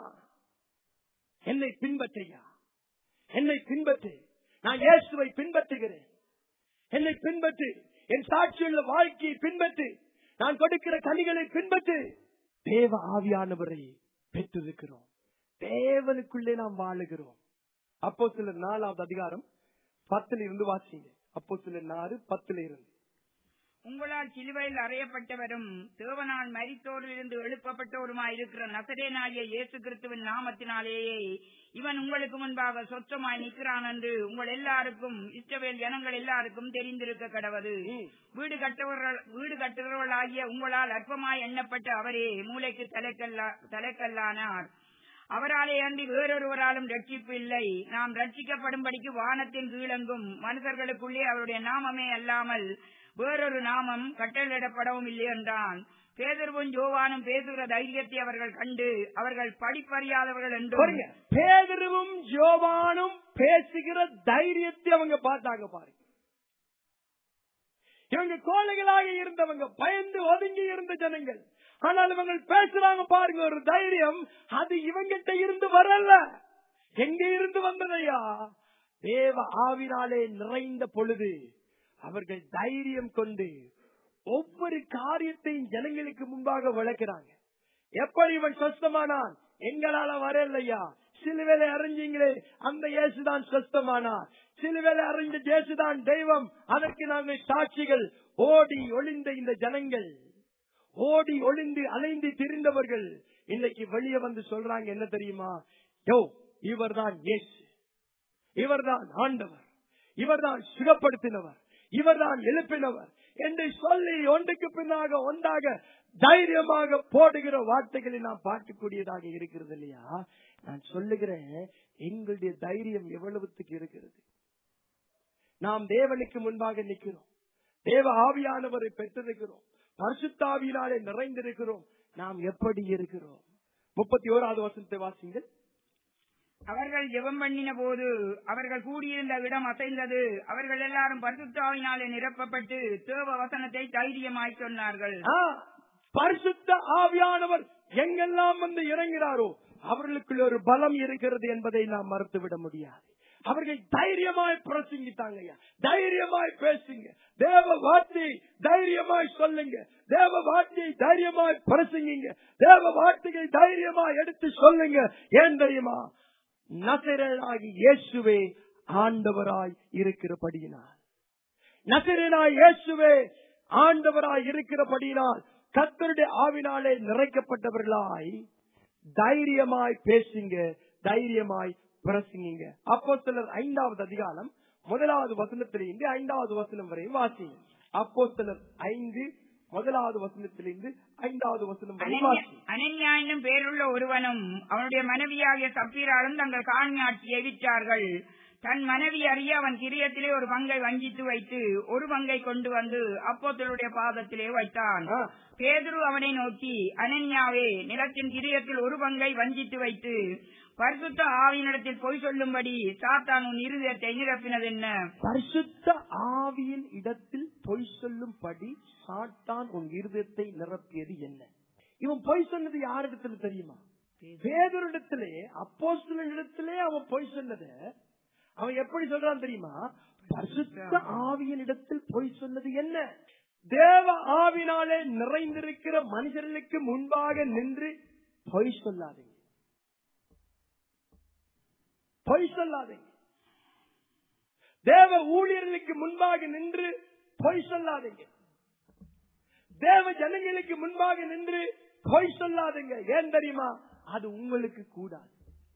என்னை பின்பற்றையா என்னை பின்பற்று நான் இயேசுவை பின்பற்றுகிறேன் என்னை பின்பற்று என் சாட்சியுள்ள வாழ்க்கையை பின்பற்று நான் கொடுக்கிற கனிகளை பின்பற்று தேவ ஆவியானவரை பெற்றிருக்கிறோம் தேவனுக்குள்ளே நாம் வாழுகிறோம் அப்போ சில நாலாவது அதிகாரம் பத்துல இருந்து வாசிங்க அப்போ சில நாறு பத்துல இருந்து உங்களால் சிலுவையில் அறையப்பட்டவரும் தேவனால் மரித்தோரிலிருந்து எழுப்பப்பட்டவருமாயிருக்கிற நசரேனாகிய இயேசு கிறிஸ்துவின் நாமத்தினாலேயே இவன் உங்களுக்கு முன்பாக சொச்சமாய் நிற்கிறான் என்று உங்கள் எல்லாருக்கும் இஷ்டவேல் ஜனங்கள் எல்லாருக்கும் தெரிந்திருக்க கடவது வீடு கட்டவர்கள் வீடு கட்டுகிறவர்களாகிய உங்களால் அற்பமாய் எண்ணப்பட்ட அவரே மூளைக்கு தலைக்கல்லா தலைக்கல்லானார் அவராலே அன்றி வேறொருவராலும் ரட்சிப்பு இல்லை நாம் ரட்சிக்கப்படும்படிக்கு வானத்தின் கீழெங்கும் மனிதர்களுக்குள்ளே அவருடைய நாமமே அல்லாமல் வேறொரு நாமம் கட்டளிடப்படவும் இல்லை என்றான் பேதர்வும் ஜோவானும் பேசுகிற தைரியத்தை அவர்கள் கண்டு அவர்கள் படிப்பறியாதவர்கள் பாருங்க என்றும் பேதருவும் ஜோவானும் பேசுகிற தைரியத்தை அவங்க பார்த்தாங்க பாருங்க இவங்க கோழைகளாக இருந்தவங்க பயந்து ஒதுங்கி இருந்த ஜனங்கள் ஆனால் இவங்க பேசுறாங்க பாருங்க ஒரு தைரியம் அது இவங்கிட்ட இருந்து வரல எங்க இருந்து வந்ததையா தேவ ஆவினாலே நிறைந்த பொழுது அவர்கள் தைரியம் கொண்டு ஒவ்வொரு காரியத்தையும் ஜனங்களுக்கு முன்பாக விளக்குறாங்க எப்படி இவன் சொஸ்தமானான் எங்களால வரலையா சிலுவேலை அறிஞ்சீங்களே அந்த இயேசுதான் சொஸ்தமானார் சிலுவேலை அறிஞ்ச இயேசுதான் தெய்வம் அதற்கு நாங்கள் சாட்சிகள் ஓடி ஒளிந்த இந்த ஜனங்கள் ஓடி ஒளிந்து அலைந்து திரிந்தவர்கள் இன்னைக்கு வெளியே வந்து சொல்றாங்க என்ன தெரியுமா யோ இவர்தான் இயேசு இவர்தான் ஆண்டவர் இவர்தான் சுகப்படுத்தினவர் இவர்தான் எழுப்பினவர் என்று சொல்லி ஒன்றுக்கு பின்னாக ஒன்றாக தைரியமாக போடுகிற வார்த்தைகளை நாம் பார்க்கக்கூடியதாக இருக்கிறது இல்லையா நான் சொல்லுகிறேன் எங்களுடைய தைரியம் எவ்வளவுத்துக்கு இருக்கிறது நாம் தேவனுக்கு முன்பாக நிற்கிறோம் தேவ ஆவியானவரை பெற்றிருக்கிறோம் பரிசுத்தாவியினாலே நிறைந்திருக்கிறோம் நாம் எப்படி இருக்கிறோம் முப்பத்தி ஓராவது வசனத்தை வாசிங்கள் அவர்கள் ஜெபம் பண்ணின போது அவர்கள் கூடியிருந்த இடம் அசைந்தது அவர்கள் எல்லாரும் பரிசுத்தாவினாலே நிரப்பப்பட்டு தேவ வசனத்தை தைரியமாய் சொன்னார்கள் ஆ, பரிசுத்த ஆவியானவர் எங்கெல்லாம் வந்து இறங்கிறாரோ அவர்களுக்குள்ள ஒரு பலம் இருக்கிறது என்பதை நாம் மறுத்துவிட முடியாது அவர்கள் தைரியமாய் பிரசங்கித்தாங்க ஐயா. தைரியமாய் பேசுங்க தேவ வார்த்தையை தைரியமாய் சொல்லுங்க தேவ வார்த்தையை தைரியமாய் பிரசங்கிங்க தேவ வார்த்தையை தைரியமாய் எடுத்து சொல்லுங்க ஏன் தெரியுமா நசரனாகி இயேசுவே ஆண்டவராய் இருக்கிறபடியினார் நசரனாய் இயேசுவே ஆண்டவராய் இருக்கிறபடியினால் கத்தருடைய ஆவினாலே நிறைக்கப்பட்டவர்களாய் தைரியமாய் பேசுங்க தைரியமாய் பிரசங்கிங்க அப்போ சிலர் ஐந்தாவது அதிகாரம் முதலாவது வசனத்திலிருந்து ஐந்தாவது வசனம் வரை வாசிங்க அப்போ சிலர் ஐந்து முதலாவது வசனத்திலிருந்து ஐந்தாவது வசனம் வரை அனன்யா- வாசிங்க அனன்யா என்னும் பேருள்ள ஒருவனும் அவனுடைய மனைவியாகிய சப்பீராலும் தங்கள் காணியாட்சியை விற்றார்கள் தன் மனைவி அறிய அவன் கிரியத்திலே ஒரு பங்கை வஞ்சித்து வைத்து ஒரு பங்கை கொண்டு வந்து அப்போத்தலுடைய பாதத்திலே வைத்தான் ஆ. பேதுரு அவனை நோக்கி அனன்யாவே நிலத்தின் கிரியத்தில் ஒரு பங்கை வஞ்சித்து வைத்து பரிசுத்த ஆவியினிடத்தில் பொய் சொல்லும்படி சாத்தான் உன் இருதயத்தை நிரப்பினது என்ன பரிசுத்த ஆவியின் இடத்தில் பொய் சொல்லும்படி சாத்தான் உன் இருதயத்தை நிரப்பியது என்ன இவன் பொய் சொன்னது யாரிடத்துல தெரியுமா பேதரிடத்திலே அப்போஸ்தலனிடத்திலே அவன் பொய் சொன்னது அவன் எப்படி சொல்றான் தெரியுமா பரிசுத்த ஆவியனிடத்தில் பொய் சொன்னது என்ன தேவ ஆவினாலே நிறைந்திருக்கிற மனிதர்களுக்கு முன்பாக நின்று பொய் சொல்லாதீங்க பொய் சொல்லாதீங்க தேவ ஊழியர்களுக்கு முன்பாக நின்று பொய் சொல்லாதீங்க தேவ ஜனங்களுக்கு முன்பாக நின்று பொய் சொல்லாதீங்க ஏன் தெரியுமா அது உங்களுக்கு கூடாது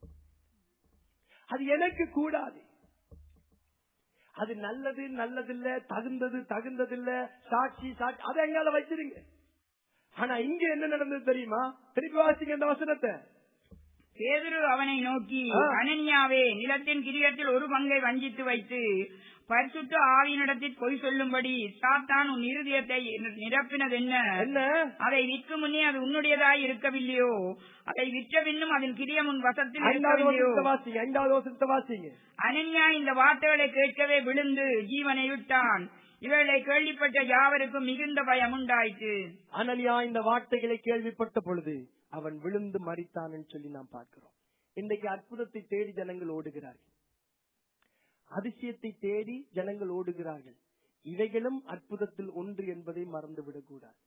அது எனக்கு கூடாது அது நல்லது நல்லதில்ல தகுந்தது தகுந்ததில்ல சாட்சி சாட்சி அதை எங்கால வச்சிருங்க ஆனா இங்க என்ன நடந்தது தெரியுமா திருப்பி வாசிங்க இந்த வசனத்தை பேதுரு அவனை நோக்கி ஆ. அனனியாவே நிலத்தின் கிரியத்தில் ஒரு பங்கை வஞ்சித்து வைத்து பரிசுத்த ஆவியினிடத்தில் பொய் சொல்லும்படி சாத்தான் உன் இருதயத்தை நிரப்பினது என்ன என்ன அதை விற்கும் முன்னே அது உன்னுடையதாய் இருக்கவில்லையோ அதை விற்ற பின்னும் அதன் கிரியம் உன் வசத்தில் ஐந்தாவது இருக்கவில்லையோ வசனத்தை வாசிங்க ஐந்தாவது வசனத்தை வாசிங்க அனன்யா இந்த வார்த்தைகளை கேட்கவே விழுந்து ஜீவனை விட்டான் இவர்களை கேள்விப்பட்ட யாவருக்கும் மிகுந்த பயம் உண்டாயிற்று அனனியா இந்த வார்த்தைகளை கேள்விப்பட்ட பொழுது அவன் விழுந்து மறித்தான் சொல்லி நாம் பார்க்கிறோம் இன்றைக்கு அற்புதத்தை தேடி ஜனங்கள் ஓடுகிறார்கள் அதிசயத்தை தேடி ஜனங்கள் ஓடுகிறார்கள் இவைகளும் அற்புதத்தில் ஒன்று என்பதை மறந்துவிடக் கூடாது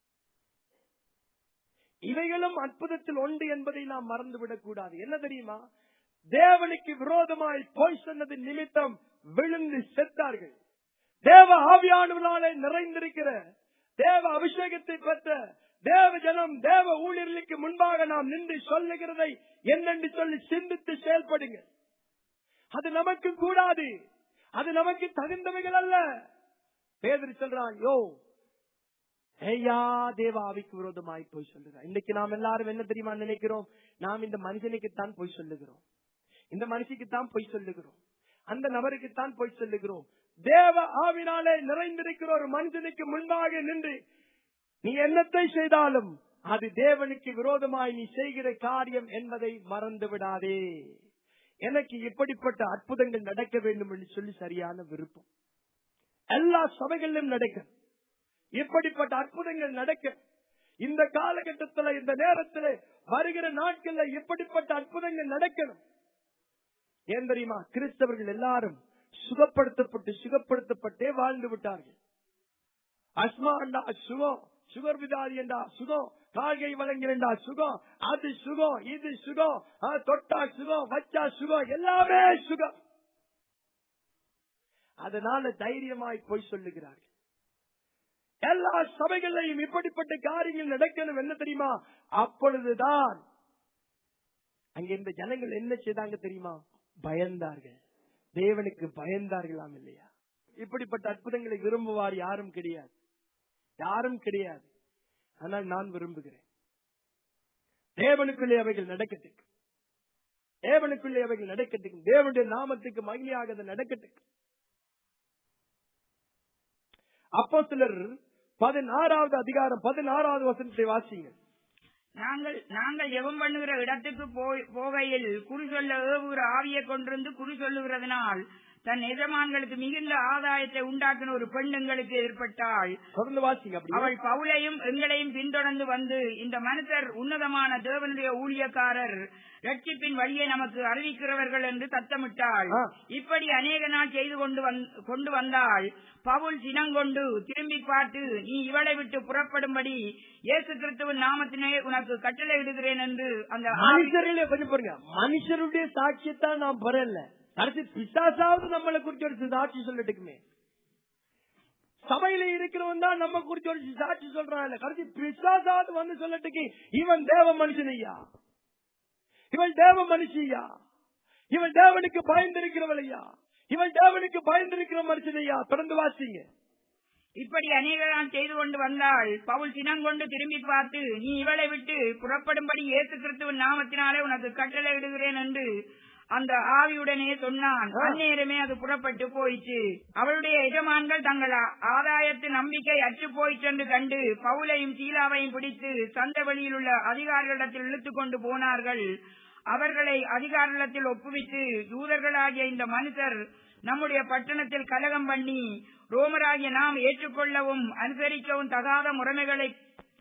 இவைகளும் அற்புதத்தில் ஒன்று என்பதை நாம் மறந்துவிடக் கூடாது என்ன தெரியுமா தேவனுக்கு விரோதமாய் போய் சொன்னது நிமித்தம் விழுந்து செத்தார்கள் தேவ ஆவியானவர்களாலே நிறைந்திருக்கிற தேவ அபிஷேகத்தை பெற்ற தேவ ஜனம் தேவ ஊழியர்களுக்கு முன்பாக நாம் நின்று சொல்லுகிறதை என்னென்று சொல்லி சிந்தித்து செயல்படுங்க அது நமக்கு கூடாது அது நமக்கு தகுந்தவைகள் அல்ல பேதர் சொல்றான் யோ ஐயா தேவ ஆவிக்கு விரோதமாய் போய் சொல்லுகிறான் இன்னைக்கு நாம் எல்லாரும் என்ன தெரியுமா நினைக்கிறோம் நாம் இந்த மனுஷனுக்குத்தான் போய் சொல்லுகிறோம் இந்த மனுஷிக்குத்தான் போய் சொல்லுகிறோம் அந்த நபருக்குத்தான் போய் சொல்லுகிறோம் தேவ ஆவினாலே நிறைந்திருக்கிற ஒரு மனுஷனுக்கு முன்பாக நின்று நீ என்னத்தை செய்தாலும் அது தேவனுக்கு விரோதமாய் நீ செய்கிற காரியம் என்பதை மறந்து விடாதே எனக்கு இப்படிப்பட்ட அற்புதங்கள் நடக்க வேண்டும் என்று சொல்லி சரியான விருப்பம் எல்லா சபைகளிலும் நடக்க இப்படிப்பட்ட அற்புதங்கள் நடக்க இந்த காலகட்டத்தில் இந்த நேரத்தில் வருகிற நாட்கள்ல இப்படிப்பட்ட அற்புதங்கள் நடக்கணும் ஏன் தெரியுமா கிறிஸ்தவர்கள் எல்லாரும் சுகப்படுத்தப்பட்டு சுகப்படுத்தப்பட்டே வாழ்ந்து விட்டார்கள் அஸ்மா என்றா சுகம் சுகர் விதாதி என்றா சுகம் கால்கை வழங்கினா சுகம் அது சுகம் இது சுகம் ஆ, தொட்டா சுகம் வச்சா சுகம் எல்லாமே சுகம் அதனால தைரியமாய் போய் சொல்லுகிறார்கள் எல்லா சபைகளையும் இப்படிப்பட்ட காரியங்கள் நடக்கணும் என்ன தெரியுமா அப்பொழுதுதான் அங்க இந்த ஜனங்கள் என்ன செய்தாங்க தெரியுமா பயந்தார்கள் தேவனுக்கு பயந்தார்களாம் இல்லையா இப்படிப்பட்ட அற்புதங்களை விரும்புவார் யாரும் கிடையாது யாரும் கிடையாது ஆனால் நான் விரும்புகிறேன் தேவனுக்குள்ளே அவைகள் நடக்கட்டுக்கு தேவனுக்குள்ளே அவைகள் நடக்கட்டுக்கு தேவனுடைய நாமத்துக்கு மகிமையாக அது நடக்கட்டுக்கு அப்போ சிலர் பதினாறாவது அதிகாரம் பதினாறாவது வசனத்தை வாசிங்க நாங்கள் நாங்கள் ஜெபம் பண்ணுகிற இடத்துக்கு போய்- போகையில் குறி சொல்ல ஏவுகிற ஆவியை கொண்டிருந்து குறி சொல்லுகிறதுனால் தன் எஜமான்களுக்கு மிகுந்த ஆதாயத்தை உண்டாக்கின ஒரு பெண் எங்களுக்கு ஏற்பட்டாள் தொடர்ந்து வாசிங்க அப்படி அவள் பவுலையும் எங்களையும் பின்தொடர்ந்து வந்து இந்த மனுஷர் உன்னதமான தேவனுடைய ஊழியக்காரர் ரட்சிப்பின் வழியை நமக்கு அறிவிக்கிறவர்கள் என்று சத்தமிட்டாள் ஆ. இப்படி அநேக நாள் செய்து கொண்டு வந்- கொண்டு வந்தாள் பவுல் சினங்கொண்டு திரும்பி பார்த்து நீ இவளை விட்டு புறப்படும்படி இயேசு கிறிஸ்துவின் நாமத்தினே உனக்கு கட்டளை இடுகிறேன் என்று அந்த ஆவி- மனுஷர்களே கொஞ்சம் பாருங்க மனுஷருடைய சாட்சியத்தான் நாம் பெறல கடைசி பிசாசாவது நம்மளை குறிச்சு ஒரு சாட்சி சொல்லட்டுக்குமே சபையில இருக்கிறவன் தான் நம்ம குறிச்சு ஒரு சாட்சி சொல்றான் இல்ல கடைசி பிசாசாவது வந்து சொல்லட்டுக்கு இவன் தேவ மனுஷன் ஐயா இவள் தேவ மனுஷியா இவள் தேவனுக்கு பயந்திருக்கிறவள் ஐயா இவள் தேவனுக்கு பயந்திருக்கிற மனுஷன் ஐயா தொடர்ந்து வாசிங்க இப்படி அநேக நாள் செய்து கொண்டு வந்தாள் பவுல் சினங்கொண்டு திரும்பி பார்த்து நீ இவளை விட்டு புறப்படும்படி இயேசு கிறிஸ்துவின் நாமத்தினாலே உனக்கு கட்டளை இடுகிறேன் என்று அந்த ஆவியுடனே சொன்னான் ஆ. அந்நேரமே அது புறப்பட்டு போயிற்று அவளுடைய எஜமான்கள் தங்கள் ஆ- ஆதாயத்து நம்பிக்கை அற்று போயிற்றென்று கண்டு பவுலையும் சீலாவையும் பிடித்து சந்த வெளியில் உள்ள அதிகாரிகளிடத்தில் இழுத்துக் கொண்டு போனார்கள் அவர்களை அதிகாரிடத்தில் ஒப்புவித்து யூதர்களாகிய இந்த மனுஷர் நம்முடைய பட்டணத்தில் கலகம் பண்ணி ரோமராகிய நாம் ஏற்றுக்கொள்ளவும் அனுசரிக்கவும் தகாத முறைமைகளை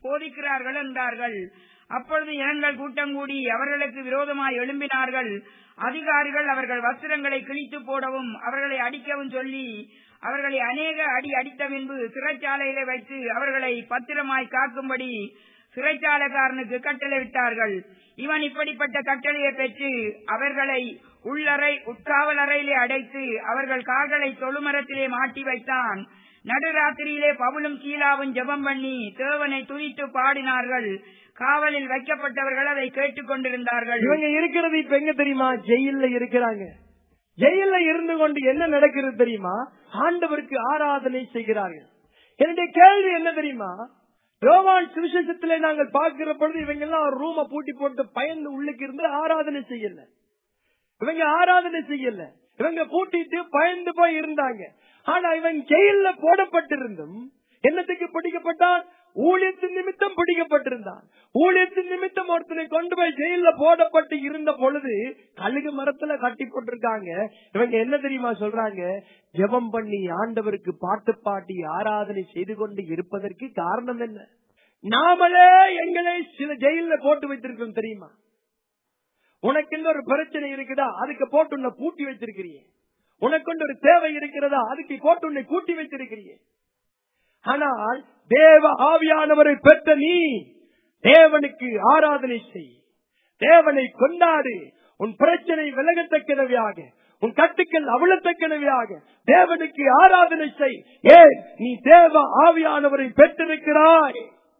போதிக்கிறார்கள் என்றார்கள் அப்பொழுது இனங்கள் கூட்டம் கூடி அவர்களுக்கு விரோதமாய் எழும்பினார்கள் அதிகாரிகள் அவர்கள் வஸ்திரங்களை கிழித்து போடவும் அவர்களை அடிக்கவும் சொல்லி அவர்களை அநேக அடி அடித்த பின்பு சிறைச்சாலையில வைத்து அவர்களை பத்திரமாய் காக்கும்படி சிறைச்சாலைக்காரனுக்கு கட்டளையிட்டார்கள் இவன் இப்படிப்பட்ட கட்டளையை பெற்று அவர்களை உள்ளறை உட்காவல் அறையிலே அடைத்து அவர்கள் கால்களை தொழுமரத்திலே மாட்டி வைத்தான் நடுராத்திரியிலே பவுலும் கீழாவும் ஜெபம் பண்ணி தேவனை துதித்து பாடினார்கள் காவலில் வைக்கப்பட்டவர்கள் அதை கேட்டுக் கொண்டிருந்தார்கள் இவங்க இருக்கிறது இப்ப எங்க தெரியுமா ஜெயில்ல இருக்கிறாங்க ஜெயில்ல இருந்து கொண்டு என்ன நடக்கிறது தெரியுமா ஆண்டவருக்கு ஆராதனை செய்கிறார்கள் என்னுடைய கேள்வி என்ன தெரியுமா ரோமான் சுவிசேஷத்திலே நாங்கள் பார்க்கிற பொழுது இவங்க எல்லாம் ஒரு ரூம பூட்டி போட்டு பயந்து உள்ளுக்கு இருந்து ஆராதனை செய்யல இவங்க ஆராதனை செய்யல இவங்க பூட்டிட்டு பயந்து போய் இருந்தாங்க ஆனா இவன் ஜெயில்ல போடப்பட்டிருந்தும் என்னத்துக்கு பிடிக்கப்பட்டான் ஊழியத்தின் நிமித்தம் பிடிக்கப்பட்டிருந்தான் ஊழியத்தின் நிமித்தம் ஒருத்தனை கொண்டு போய் ஜெயில போடப்பட்டு இருந்த பொழுது கழுகு மரத்துல கட்டி போட்டிருக்காங்க இவங்க என்ன தெரியுமா சொல்றாங்க ஜெபம் பண்ணி ஆண்டவருக்கு பாட்டு பாட்டி ஆராதனை செய்து கொண்டு இருப்பதற்கு காரணம் என்ன நாமளே எங்களை சில ஜெயில போட்டு வைத்திருக்கோம் தெரியுமா உனக்கு ஒரு பிரச்சனை இருக்குதா அதுக்கு போட்டு உன்னை பூட்டி வைத்திருக்கிறியே உனக்கு ஒரு தேவை இருக்கிறதா அதுக்கு போட்டு உன்னை கூட்டி வைத்திருக்கிறியே ஆனால் தேவ ஆவியானவரை பெற்ற நீ தேவனுக்கு ஆராதனை செய் தேவனை கொண்டாடு உன் பிரச்சனை விலகத்தக்கனவையாக உன் கட்டுக்கள் அவிழத்தக்கனவையாக தேவனுக்கு ஆராதனை செய் ஏன் நீ தேவ ஆவியானவரை பெற்றிருக்கிறாய்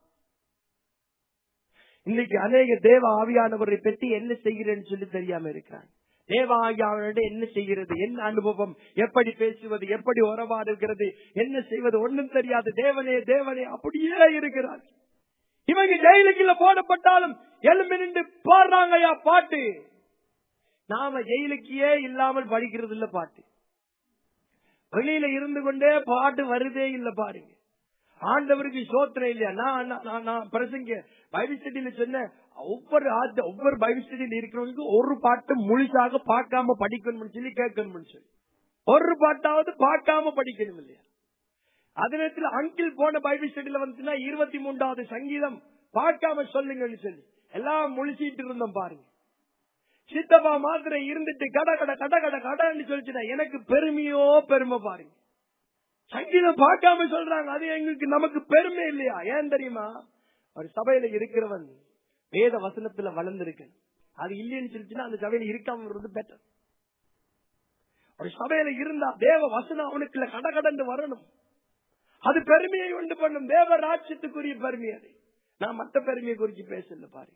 இன்னைக்கு அநேக தேவ ஆவியானவரை பற்றி என்ன செய்கிறேன்னு சொல்லி தெரியாம இருக்கிறாங்க தேவ ஆவியானவரோட என்ன செய்கிறது என்ன அனுபவம் எப்படி பேசுவது எப்படி உறவாடுகிறது என்ன செய்வது ஒண்ணும் தெரியாது தேவனே தேவனே அப்படியே இருக்கிறார் இவங்க ஜெயிலுக்குள்ள போடப்பட்டாலும் எலும்பி நின்று பாடுறாங்கயா பாட்டு நாம ஜெயிலுக்கே இல்லாமல் படிக்கிறது இல்ல பாட்டு வெளியில இருந்து கொண்டே பாட்டு வருதே இல்ல பாருங்க ஆண்டவருக்கு சோத்திரம் இல்லையா நான் நான், நான், நான் பிரசங்க பைபிள் ஸ்டடியில சொன்ன ஒவ்வொரு ஆத்த ஒவ்வொரு பைபிள் ஸ்டடியில இருக்கிறவங்களுக்கு ஒரு பாட்டு முழுசாக பார்க்காம படிக்கணும்னு சொல்லி கேட்கணும்னு சொல்லி ஒரு பாட்டாவது பார்க்காம படிக்கணும் இல்லையா அதே நேரத்தில் அங்கிள் போன பைபிள் ஸ்டடியில வந்துச்சுன்னா இருபத்தி மூன்றாவது சங்கீதம் பார்க்காம சொல்லுங்கன்னு சொல்லி எல்லாம் முழிச்சிட்டு இருந்தோம் பாருங்க சித்தப்பா மாத்திரை இருந்துட்டு கட கட கட கட கடன்னு சொல்லிச்சுன்னா எனக்கு பெருமையோ பெருமை பாருங்க சங்கீதம் பார்க்காம சொல்றாங்க அது எங்களுக்கு நமக்கு பெருமை இல்லையா ஏன் தெரியுமா ஒரு சபையில இருக்கிறவன் வேத வசனத்துல வளர்ந்திருக்கு அது இல்லைன்னு சொல்லிச்சுன்னா அந்த சபையில இருக்காம இருக்கிறது பெட்டர் ஒரு சபையில இருந்தா தேவ வசனம் அவனுக்குள்ள கடகடன்னு வரணும் அது பெருமையை உண்டு பண்ணும் தேவ ராட்சியத்துக்குரிய பெருமை அது நான் மத்த பெருமையை குறிச்சு பேசல பாரு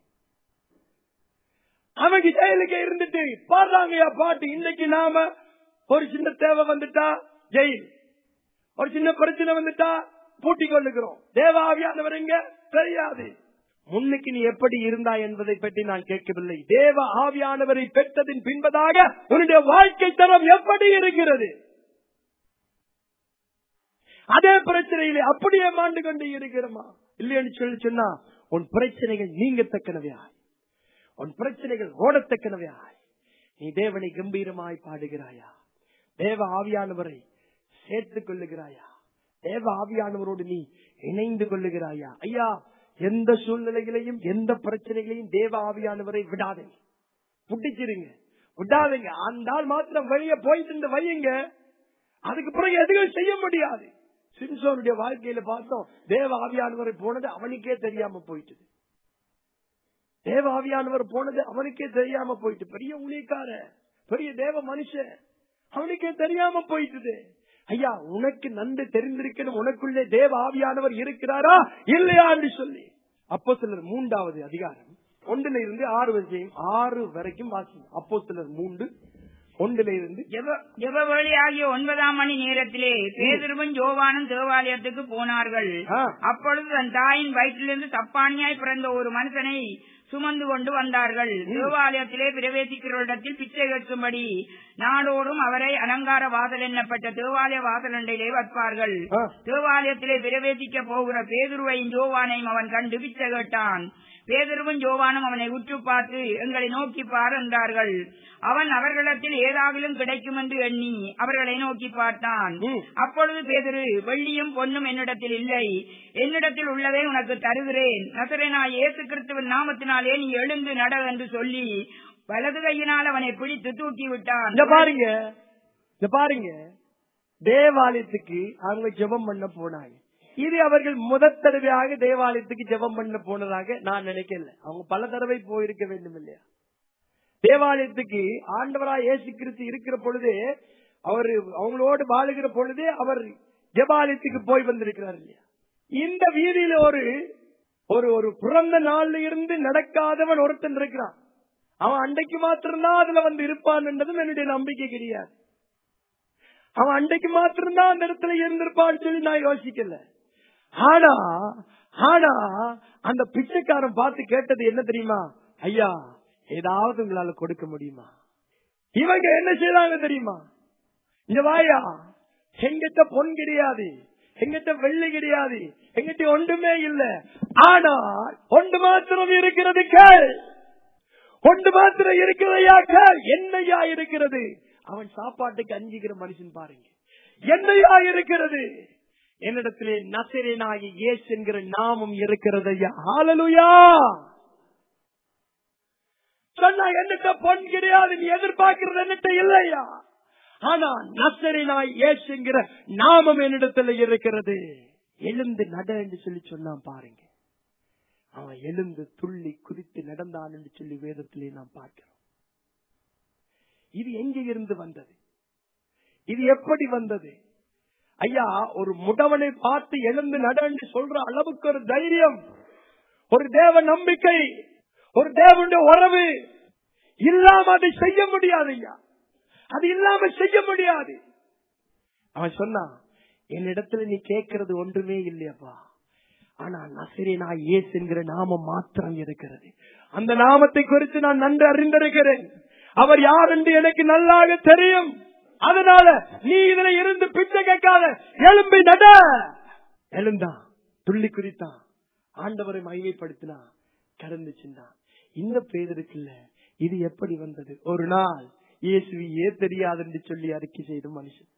அவங்க ஜெயிலுக்கு இருந்துட்டு பாடுறாங்கயா பாட்டு இன்னைக்கு நாம ஒரு சின்ன தேவை வந்துட்டா ஜெயில் ஒரு சின்ன பிரச்சனை வந்துட்டா பூட்டி கொள்ளுகிறோம் தேவாவியானவர் எங்க தெரியாது முன்னுக்கு நீ எப்படி இருந்தா என்பதை பற்றி நான் கேட்கவில்லை தேவ ஆவியானவரை பெற்றதின் பின்பதாக உன்னுடைய வாழ்க்கை தரம் எப்படி இருக்கிறது அதே பிரச்சனையிலே அப்படியே மாண்டு கொண்டு இருக்கிறோமா இல்லைன்னு சொல்லி சொன்னா உன் பிரச்சனைகள் நீங்கத்தக்கனவையாய் உன் பிரச்சனைகள் ஓடத்தக்கனவையாய் நீ தேவனை கம்பீரமாய் பாடுகிறாயா தேவ ஆவியானவரை சேர்த்துக் கொள்ளுகிறாயா தேவ ஆவியானவரோடு நீ இணைந்து கொள்ளுகிறாயா ஐயா எந்த சூழ்நிலைகளையும் எந்த பிரச்சனைகளையும் தேவ ஆவியானவரை விடாதீங்க புட்டிச்சிருங்க விடாதீங்க அந்த ஆள் மாத்திரம் வெளியே போயிட்டு இருந்த வையுங்க அதுக்கு பிறகு எதுவும் செய்ய முடியாது சிம்சோனுடைய வாழ்க்கையில பார்த்தோம் தேவ ஆவியானவரை போனது அவனுக்கே தெரியாம போயிட்டு தேவ ஆவியானவர் போனது அவனுக்கே தெரியாம போயிட்டு பெரிய ஊழியக்கார பெரிய தேவ மனுஷன் அவனுக்கே தெரியாம போயிட்டுது ஐயா உனக்கு நன்கு தெரிந்திருக்கணும் உனக்குள்ளே தேவ ஆவியானவர் இருக்கிறாரா இல்லையா என்று சொல்லி அப்போ சிலர் மூன்றாவது அதிகாரம் ஒன்றுல இருந்து ஆறு வரைக்கும் ஆறு வரைக்கும் வாசி அப்போ சிலர் மூன்று ஒன்றுல இருந்து ஜெபவேளி ஆகிய ஒன்பதாம் மணி நேரத்திலே பேதுருவும் ஜோவானும் தேவாலயத்துக்கு போனார்கள் ஆ. அப்பொழுது தன் தாயின் வயிற்றிலிருந்து தப்பானியாய் பிறந்த ஒரு மனுஷனை சுமந்து கொண்டு வந்தார்கள் தேவாலயத்திலே பிரவேசிக்கிற இடத்தில் பிச்சை கேட்கும்படி நாடோறும் அவரை அலங்கார வாசல் எண்ணப்பட்ட தேவாலய வாசலண்டையிலே வைப்பார்கள் ஆ. தேவாலயத்திலே பிரவேசிக்க போகிற பேதுருவையும் ஜோவானையும் அவன் கண்டு பிச்சை கேட்டான் பேதுருவும் ஜோவானும் அவனை உற்று பார்த்து எங்களை நோக்கி பார் என்றார்கள் அவன் அவர்களிடத்தில் ஏதாகிலும் கிடைக்கும் என்று எண்ணி அவர்களை நோக்கி பார்த்தான் ம். அப்பொழுது பேதுரு வெள்ளியும் பொன்னும் என்னிடத்தில் இல்லை என்னிடத்தில் உள்ளதை உனக்கு தருகிறேன் நசரேனா இயேசு கிறிஸ்துவின் நாமத்தினாலே நீ எழுந்து நட என்று சொல்லி வலது கையினால் அவனை பிடித்து தூக்கி விட்டான் இங்க பாருங்க இங்க பாருங்க தேவாலயத்துக்கு அவங்க ஜெபம் பண்ண போனாங்க இது அவர்கள் முதற் தடவையாக தேவாலயத்துக்கு ஜெபம் பண்ண போனதாக நான் நினைக்கல அவங்க பல தடவை போயிருக்க வேண்டும் இல்லையா தேவாலயத்துக்கு ஆண்டவராய் இயேசு கிறிஸ்து இருக்கிற பொழுது அவர் அவங்களோடு வாழுகிற பொழுதே அவர் ஜெபாலயத்துக்கு போய் வந்திருக்கிறார் இல்லையா இந்த வீதியில ஒரு ஒரு ஒரு பிறந்த நாள்ல இருந்து நடக்காதவன் ஒருத்தன் இருக்கிறான் அவன் அன்றைக்கு மாத்திரம்தான் அதுல வந்து இருப்பான் என்றதும் என்னுடைய நம்பிக்கை கிடையாது அவன் அன்றைக்கு மாத்திரம்தான் அந்த இடத்துல இருந்திருப்பான்னு சொல்லி நான் யோசிக்கல ஆனா ஆனா அந்த பிச்சைக்காரன் பார்த்து கேட்டது என்ன தெரியுமா ஐயா ஏதாவது உங்களால கொடுக்க முடியுமா இவங்க என்ன செய்றாங்க தெரியுமா இங்க வாயா எங்கிட்ட பொன் கிடையாது எங்கிட்ட வெள்ளி கிடையாது எங்கிட்ட ஒன்றுமே இல்ல ஆனா ஒன்று மாத்திரம் இருக்கிறது கேள் ஒன்று மாத்திரம் இருக்கிறதையா கேள் என்னையா இருக்கிறது அவன் சாப்பாட்டுக்கு அஞ்சுகிற மனுஷன் பாருங்க என்னையா இருக்கிறது என்னிடத்திலே நசரேனாகி இயேசு என்கிற நாமம் இருக்கிறது ஐயா ஹalleluya சொன்னா என்னட்ட பொன் கிடையாது நீ எதிர்பார்க்கிறது என்னட்ட இல்லையா ஆனா நசரேனாய் இயேசுங்கிற நாமம் என்னிடத்துல இருக்கிறது எழுந்து நட என்று சொல்லி சொன்னான் பாருங்க அவன் எழுந்து துள்ளி குதித்து நடந்தான் என்று சொல்லி வேதத்திலே நாம் பார்க்கிறோம் இது எங்கே இருந்து வந்தது இது எப்படி வந்தது ஐயா ஒரு முடவனை பார்த்து எழுந்து நட என்று சொல்ற அளவுக்கு ஒரு தைரியம் ஒரு தேவ நம்பிக்கை ஒரு தேவனுடைய உறவு இல்லாம அதை செய்ய முடியாது ஐயா அது இல்லாம செய்ய முடியாது அவன் சொன்னான் என்னிடத்துல நீ கேட்கறது ஒன்றுமே இல்லையப்பா ஆனா நசிரேனா இயேசு என்கிற நாமம் மாத்திரம் இருக்கிறது அந்த நாமத்தை குறித்து நான் நன்கு அறிந்திருக்கிறேன் அவர் யார் என்று எனக்கு நல்லாக தெரியும் அதனால நீ இதுல இருந்து பிச்சை கேட்காத எலும்பி நட எழுந்தான் துள்ளி குறித்தான் ஆண்டவரை மகிமைப்படுத்தினா கடந்து சென்றான் இந்த பேதருக்குல்ல இது எப்படி வந்தது ஒரு நாள் இயேசுவையே தெரியாது என்று சொல்லி அறிக்கை செய்த மனுஷன்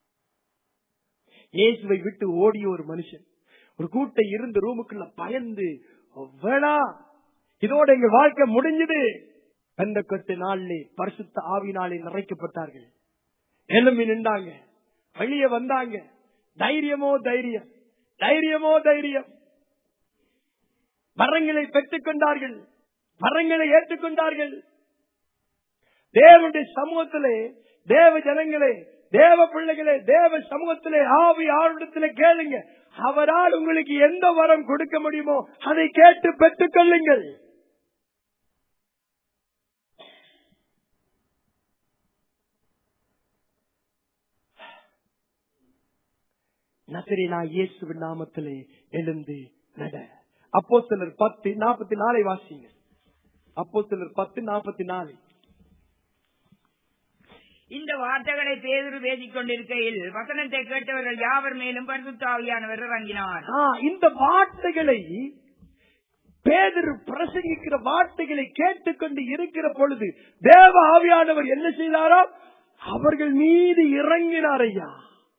இயேசுவை விட்டு ஓடிய ஒரு மனுஷன் ஒரு கூட்டை இருந்து ரூமுக்குள்ள பயந்து வேணா இதோட எங்க வாழ்க்கை முடிஞ்சது அந்த கொத்து நாளிலே பரிசுத்த ஆவினாலே நிறைக்கப்பட்டார்கள் எழும்பி நின்றாங்க வெளியே வந்தாங்க தைரியமோ தைரியம் தைரியமோ தைரியம் வரங்களை பெற்றுக் கொண்டார்கள் வரங்களை ஏற்றுக்கொண்டார்கள் தேவனுடைய சமூகத்திலே தேவ ஜனங்களே தேவ பிள்ளைகளே தேவ சமூகத்திலே ஆவி ஆருடத்திலே கேளுங்க அவரால் உங்களுக்கு எந்த வரம் கொடுக்க முடியுமோ அதை கேட்டு பெற்றுக் கொள்ளுங்கள் நசரேனா இயேசுவின் நாமத்திலே எழுந்து நட அப்போ சிலர் பத்து நாற்பத்தி நாலை வாசிங்க அப்போ சிலர் பத்து நாற்பத்தி நாலு இந்த வார்த்தைகளை பேதுரு பேசிக் கொண்டிருக்கையில் வசனத்தை கேட்டவர்கள் யாவர் மேலும் பரிசுத்தாவியானவர் இறங்கினார் ஆ, இந்த வார்த்தைகளை பேதர் பிரசங்கிக்கிற வார்த்தைகளை கேட்டுக்கொண்டு இருக்கிற பொழுது தேவ ஆவியானவர் என்ன செய்தாரோ அவர்கள் மீது இறங்கினார் ஐயா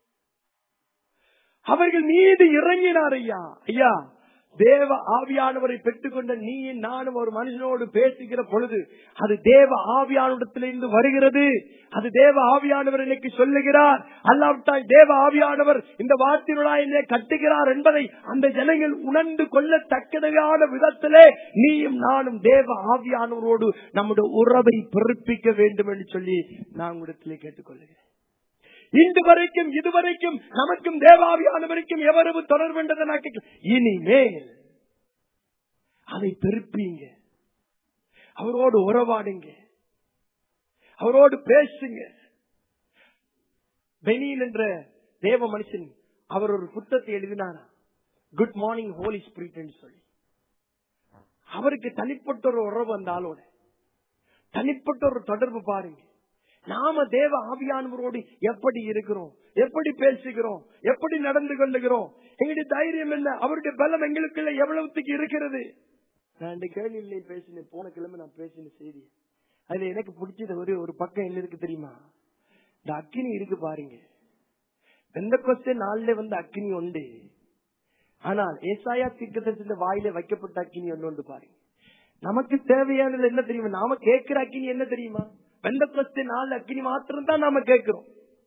அவர்கள் மீது இறங்கினார் ஐயா ஐயா தேவ ஆவியானவரை பெற்றுக்கொண்ட நீயும் நானும் ஒரு மனுஷனோடு பேசுகிற பொழுது அது தேவ ஆவியானவரிடத்திலிருந்து வருகிறது அது தேவ ஆவியானவர் எனக்கு சொல்லுகிறார் அல்லாவிட்டால் தேவ ஆவியானவர் இந்த வார்த்தையினா என்னை கட்டுகிறார் என்பதை அந்த ஜனங்கள் உணர்ந்து கொள்ளத்தக்கதான விதத்திலே நீயும் நானும் தேவ ஆவியானவரோடு நம்முடைய உறவை பிறப்பிக்க வேண்டும் என்று சொல்லி நான் உங்களிடத்திலே கேட்டுக்கொள்கிறேன் இன்று வரைக்கும் இதுவரைக்கும் நமக்கும் தேவாவியானவருக்கும் எவரவு தொடர்புன்றதை நான் கேட்க- இனிமேல் அதை திருப்பீங்க அவரோடு உறவாடுங்க அவரோடு பேசுங்க பெனியில் என்ற தேவ மனுஷன் அவர் ஒரு புத்தகத்தை எழுதினாரா குட் மார்னிங் ஹோலி ஸ்பிரிட் என்று சொல்லி அவருக்கு தனிப்பட்ட ஒரு உறவு அந்த ஆளோட தனிப்பட்ட ஒரு தொடர்பு பாருங்க நாம தேவ ஆவியானவரோடு எப்படி இருக்கிறோம் எப்படி பேசுகிறோம் எப்படி நடந்து கொள்ளுகிறோம் எங்களுடைய தைரியம் என்ன அவருடைய பலம் எங்களுக்குள்ள எவ்வளவுத்துக்கு இருக்கிறது நான் இந்த கேள்வியிலே பேசினேன் போன கிழமை நான் பேசின செய்தி அதுல எனக்கு பிடிச்சது ஒரு ஒரு பக்கம் என்ன இருக்கு தெரியுமா இந்த அக்கினி இருக்கு பாருங்க எந்த கொஸ்டின் நாள்ல வந்து அக்கினி உண்டு ஆனால் ஏசாயா தீர்க்கதரிசியின் வாயில வைக்கப்பட்ட அக்கினி ஒன்று உண்டு பாருங்க நமக்கு தேவையானது என்ன தெரியுமா நாம கேட்கிற அக்கினி என்ன தெரியுமா வெந்த கொஸ்டின் நாள் அக்கினி மாத்திரம் தான் நாம கேட்கிறோம்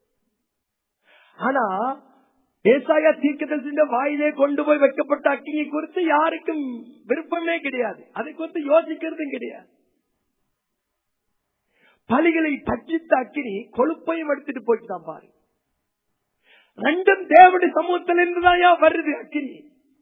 ஆனா ஏசாயா தீர்க்கதரிசியின் வாயிலே கொண்டு போய் வைக்கப்பட்ட அக்கினி குறித்து யாருக்கும் விருப்பமே கிடையாது அதை குறித்து யோசிக்கிறதும் கிடையாது பலிகளை பட்சித்த அக்கினி கொழுப்பையும் எடுத்துட்டு போயிட்டு தான் பாரு ரெண்டும் தேவடி சமூகத்திலிருந்து தான் வருது அக்கினி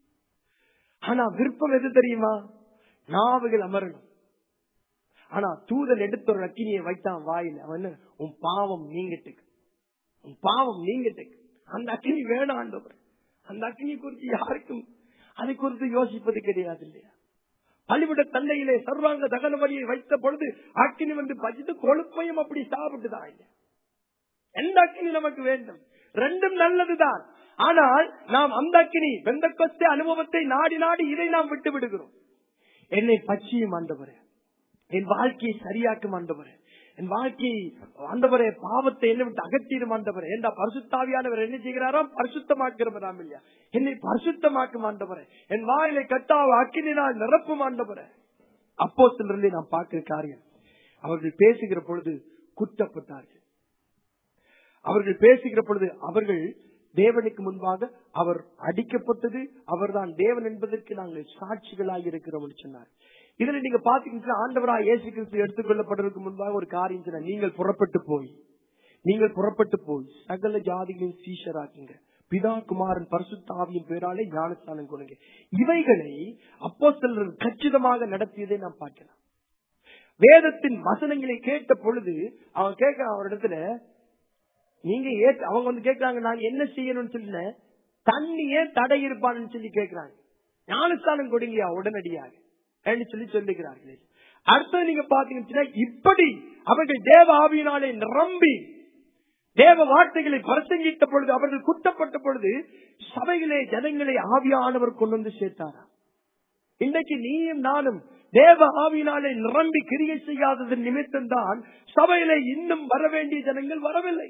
ஆனா விருப்பம் எது தெரியுமா நாவுகள் அமரணும் ஆனா தூதன் எடுத்த ஒரு அக்கினியை வைத்தான் வாயில் அவன் உன் பாவம் நீங்கிட்டுக்கு உன் பாவம் நீங்கிட்டுக்கு அந்த அக்கினி வேணும் ஆண்டவர் அந்த அக்கினி குறித்து யாருக்கும் அதை குறித்து யோசிப்பது கிடையாது இல்லையா பள்ளிவிட தண்டையிலே சர்வாங்க தகன வழியை வைத்த பொழுது அக்கினி வந்து பஜித்து கொழுப்பையும் அப்படி சாப்பிட்டுதான் இல்லையா எந்த அக்கினி நமக்கு வேண்டும் ரெண்டும் நல்லதுதான் ஆனால் நாம் அந்த அக்கினி வெந்த கொஸ்த அனுபவத்தை நாடி நாடி இதை நாம் விட்டு விடுகிறோம் என்னை பச்சியும் ஆண்டவரே என் வாழ்க்கையை சரியாக்கும் ஆண்டவரே என் வாழ்க்கையை ஆண்டவரே பாவத்தை என்ன விட்டு அகற்றிடும் ஆண்டவரே என்ற பரிசுத்தாவியானவர் என்ன செய்கிறாராம் பரிசுத்தமாக்கிறவராம் இல்லையா என்னை பரிசுத்தமாக்கும் ஆண்டவரே என் வாயிலை கட்டாவ அக்கினால் நிரப்பும் ஆண்டவரே அப்போ சிலரிலே நாம் பார்க்கிற காரியம் அவர்கள் பேசுகிற பொழுது குற்றப்பட்டார்கள் அவர்கள் பேசுகிற பொழுது அவர்கள் தேவனுக்கு முன்பாக அவர் அடிக்கப்பட்டது அவர்தான் தேவன் என்பதற்கு நாங்கள் சாட்சிகளாக இருக்கிறோம் சொன்னார் இதுல நீங்க பாத்தீங்கன்னா ஆண்டவரா இயேசு கிறிஸ்து எடுத்துக்கொள்ளப்படுவதற்கு முன்பாக ஒரு காரியம் சொன்னார் நீங்கள் புறப்பட்டு போய் நீங்கள் புறப்பட்டு போய் சகல ஜாதிகளின் சீஷராக்குங்க பிதா குமாரன் பரிசுத்தாவியின் பேராலே ஞானஸ்தானம் கொடுங்க இவைகளை அப்போ சிலர் கச்சிதமாக நடத்தியதை நாம் பார்க்கலாம் வேதத்தின் வசனங்களை கேட்ட பொழுது அவன் கேட்க அவரிடத்துல நீங்க ஏற்று அவங்க வந்து கேட்கறாங்க நாங்க என்ன செய்யணும்னு சொல்லி தண்ணி ஏன் தடை இருப்பான்னு சொல்லி கேட்கிறாங்க ஞானஸ்தானம் கொடுங்கயா உடனடியாக என்று சொல்லி சொல்லுகிறார்கள் அடுத்தது நீங்க பாத்தீங்கன்னா இப்படி அவர்கள் தேவ ஆவியினாலே நிரம்பி தேவ வார்த்தைகளை பிரசங்கித்த பொழுது அவர்கள் குற்றப்பட்ட பொழுது சபையிலே ஜனங்களை ஆவியானவர் கொண்டு வந்து சேர்த்தாரா இன்றைக்கு நீயும் நானும் தேவ ஆவியினாலே நிரம்பி கிரியை செய்யாததன் நிமித்தம் தான் சபையிலே இன்னும் வர வேண்டிய ஜனங்கள் வரவில்லை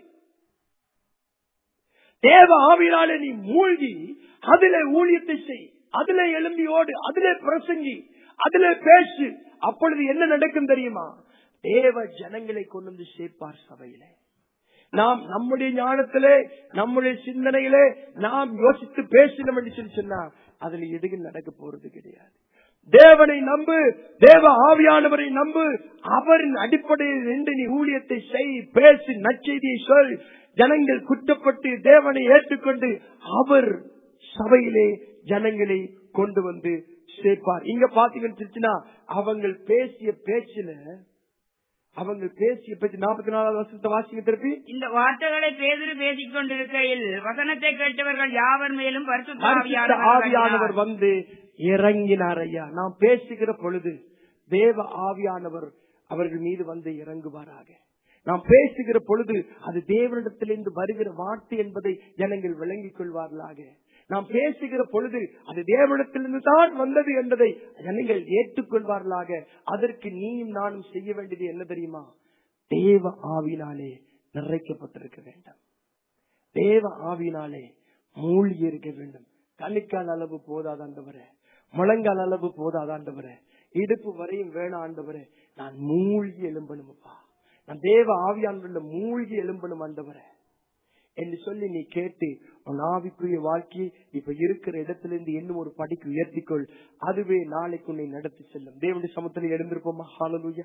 தேவ ஆவியினாலே நீ மூழ்கி அதிலே ஊழியத்தை செய் அதிலே எழும்பியோடு அதிலே பிரசங்கி அதிலே பேசு அப்பொழுது என்ன நடக்கும் தெரியுமா தேவ ஜனங்களை கொண்டு வந்து சேர்ப்பார் சபையிலே நாம் நம்முடைய ஞானத்திலே நம்முடைய சிந்தனையிலே நாம் யோசித்து பேசணும் என்று சொல்லி சொன்னா அதுல எதுவும் நடக்க போறது கிடையாது தேவனை நம்பு தேவ ஆவியானவரை நம்பு அவரின் அடிப்படையில் நின்று நீ ஊழியத்தை செய் பேசி நற்செய்தியை சொல் ஜனங்கள் குற்றப்பட்டு தேவனை ஏற்றுக்கொண்டு அவர் சபையிலே ஜனங்களை கொண்டு வந்து சேர்ப்பார் இங்க பாத்தீங்கன்னா அவங்க பேசிய பேச்சுல அவங்க பேசிய பேச்சு நாற்பத்தி நாலாவது வருஷத்தை வாசிங்க திருப்பி இந்த வார்த்தைகளை பேதிரு பேசிக் கொண்டிருக்கையில் வசனத்தை கேட்டவர்கள் யாவர் மேலும் பரிசுத்த பரிசுத்த ஆவியானவர் வந்து இறங்கினார் ஐயா நாம் பேசுகிற பொழுது தேவ ஆவியானவர் அவர்கள் மீது வந்து இறங்குவாராக நாம் பேசுகிற பொழுது அது தேவனிடத்திலிருந்து வருகிற வார்த்தை என்பதை ஜனங்கள் விளங்கிக் கொள்வார்களாக நாம் பேசுகிற பொழுது அது தேவனிடத்திலிருந்து தான் வந்தது என்பதை ஜனங்கள் ஏற்றுக்கொள்வார்களாக அதற்கு நீயும் நானும் செய்ய வேண்டியது என்ன தெரியுமா தேவ ஆவினாலே நிறைக்கப்பட்டிருக்க வேண்டும் தேவ ஆவினாலே மூழ்கி இருக்க வேண்டும் கண்ணுக்கால் அளவு போதாதாண்டவரே முழங்கால் அளவு போதாதாண்டவரே இடுப்பு வரையும் வேணாம் ஆண்டவரே நான் மூழ்கி எழும்பணுமப்பா நான் தேவ ஆவியானவர்கள மூழ்கி எழும்பணும் ஆண்டவரே என்று சொல்லி நீ கேட்டு உன் ஆவிக்குரிய வாழ்க்கையை இப்ப இருக்கிற இடத்திலிருந்து இன்னும் ஒரு படிக்கு உயர்த்திக்கொள் அதுவே நாளைக்கு உன்னை நடத்தி செல்லும் தேவனுடைய சமத்தில் எழுந்திருப்போமா ஹாலலுயா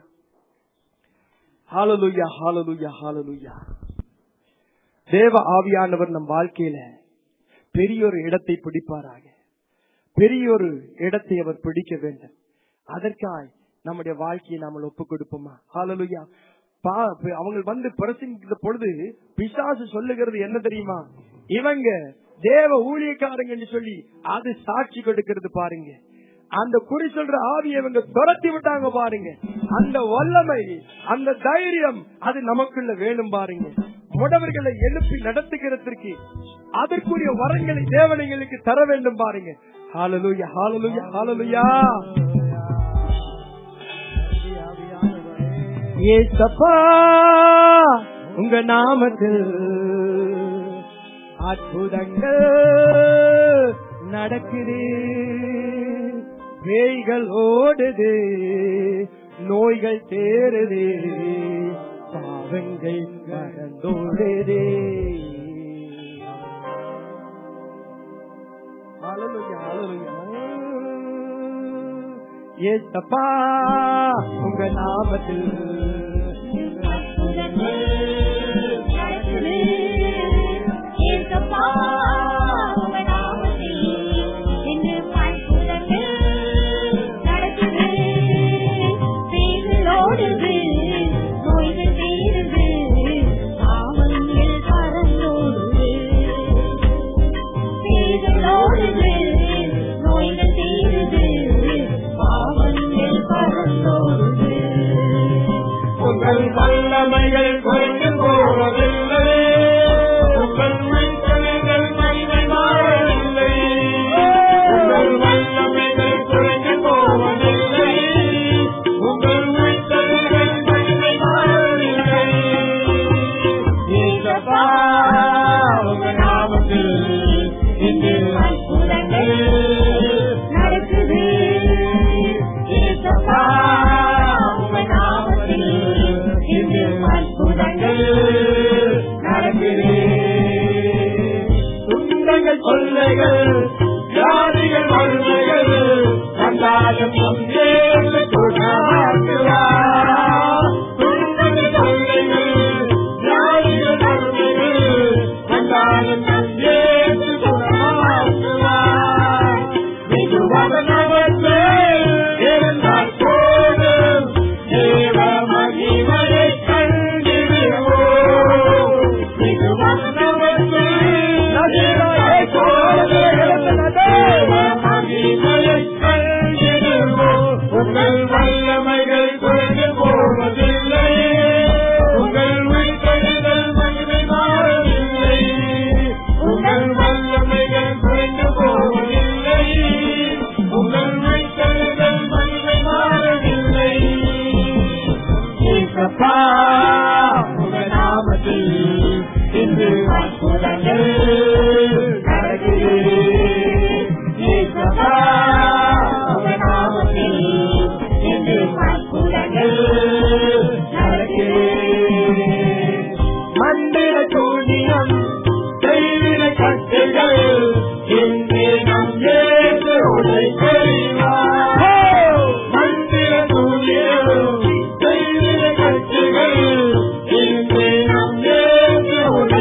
ஹாலலுயா ஹாலலுயா ஹாலலுயா தேவ ஆவியானவர் நம் வாழ்க்கையில பெரிய ஒரு இடத்தை பிடிப்பாராக பெரிய ஒரு இடத்தை அவர் பிடிக்க வேண்டும் அதற்காய் நம்முடைய வாழ்க்கையை நாம ஒப்புக் கொடுப்போமா ஹாலலுயா அவங்க வந்து பிரசங்கிக்கிற பொழுது பிசாசு சொல்லுகிறது என்ன தெரியுமா இவங்க தேவ ஊழியக்காரங்க சொல்லி அது சாட்சி கொடுக்கிறது பாருங்க அந்த குறி சொல்ற ஆவியை இவங்க துரத்தி விட்டாங்க பாருங்க அந்த வல்லமை அந்த தைரியம் அது நமக்குள்ள வேணும் பாருங்க முடவர்களை எழுப்பி நடத்துகிறதற்கு அதற்குரிய வரங்களை தேவனைகளுக்கு தர வேண்டும் பாருங்க ஹாலலுயா ஹாலலுயா ஹாலலுயா ஏசப்பா உங்க நாமத்தில் அற்புதங்கள் நடக்குது பேய்கள் ஓடுது நோய்கள் தேருது பாவங்கள் கடந்தோடுது ஹalleluya ஹalleluya ஏசப்பா உங்க நாமத்தில் உங்கள் வல்லமைகள் குறைந்து போவதில்லை உங்கள் விண்கணிகள் மகிமை மாறவில்லை உங்கள் வல்லமைகள் குறைந்து போவதில்லை உங்கள் விண்கணிகள் மகிமை மாறவில்லை இயேசப்பா, உங்க நாமத்தில் இன்று அற்புதங்கள் நடக்குது இயேசப்பா, உங்க நாமத்தில் இன்று அற்புதங்கள் நடக்குது துன்பங்கள் தொல்லைகள் ஜாதிகள் வறுமைகள் கண்டாலும் சேர்ந்து குணமாக்குவார் துன்பங்கள் தொல்லைகள் ஜாதிகள் வறுமைகள் கண்டாலும் சேர்ந்து குணமாக்குவார் மெதுவாக நகர்ந்து இருந்தால் போதும் தேவ மகிமையை கண்டிடுவோம் மெதுவாக நகர்ந்து இருந்தால் போதும் தேவ மகிமையை கண்டிடுவோம் உங்கள் வல்லமைகள் குறைந்து போவதில்லை உங்கள் உயிர்த்தெழுதல் மகிமை மாறவில்லை உங்கள் வல்லமைகள் குறைந்து போவதில்லை உங்கள் உயிர்த்தெழுதல் மகிமை மாறவில்லை இயேசப்பா, உங்க நாமத்தில் இன்று அற்புதங்கள் நடக்குது. இயேசப்பா, உங்க நாமத்தில் இன்று அற்புதங்கள் நடக்குது. மந்திர சூனியம் தெய்வீக கட்டுகள் இன்று நம் ஏற்று உடை மந்திர சூனியம் தெய்வீக கட்டுகள் இன்று நம் ஏற்று உடை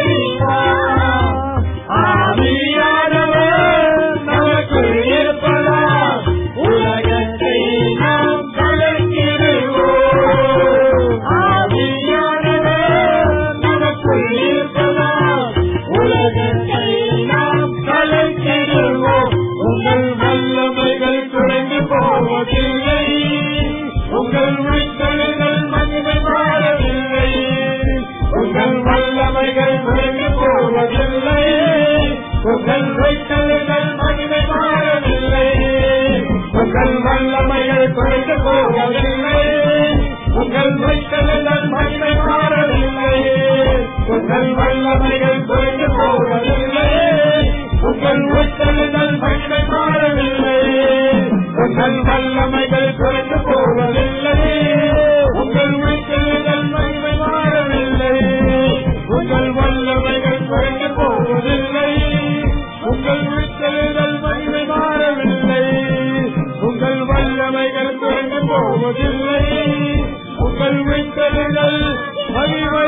ஆவியானவர் நமக்குள் இருப்பதால் உலகத்தை நாம் கலக்கிடுவோம் ஆவியானவர் நமக்குள் இருப்பதால் உலகத்தை நாம் கலக்கிடுவோம் உங்கள் வல்லமைகள் குறைந்து போவதில்லை உங்கள் விண்கல்கள் மகிமை மாறவில்லை உங்கள் வல்லமைகள் குறைந்து போவதில்லை உங்கள் வைக்கல்கள் மகிமை மாறவில்லை உங்கள் வல்லமைகள் குறைந்து போவதில்லை உங்கள் வைக்கல்கள் மகிமை மாறவில்லை உங்கள் வல்லமைகள் குறைந்து போவதில்லை உங்கள் வைக்கல்கள் மகிமை மாறவில்லை உங்கள் வல்லமைகள் குறைந்து போவதில்லை உங்கள் வைக்கல்கள் மகிமை மாறவில்லை உங்கள் வல்லமைகள் குறைந்து போவதில்லை உங்கள் விட்டல்கள் மகிமை மாறவில்லை உங்கள் வல்லமைகள் குறைந்து போவதில்லை உங்கள் விட்டல்கள் மகிமை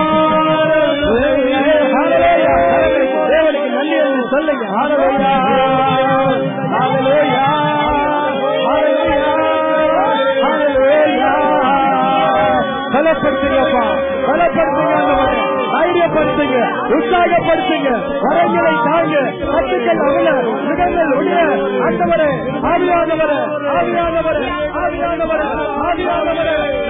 தேவனுக்கு நன்றி என்று சொல்லுங்க ஹalleluya ஹalleluya ஹalleluya பலப்படுத்துங்கப்பா பலப்படுத்துங்க ஆண்டவரே. தைரியப்படுத்துங்க உற்சாகப்படுத்துங்க வரங்களை தாங்க கட்டுக்கள் அகல எங்களுடைய ஆண்டவரே ஆவியானவரே ஆவியானவரே ஆவியானவரே ஆவியானவரே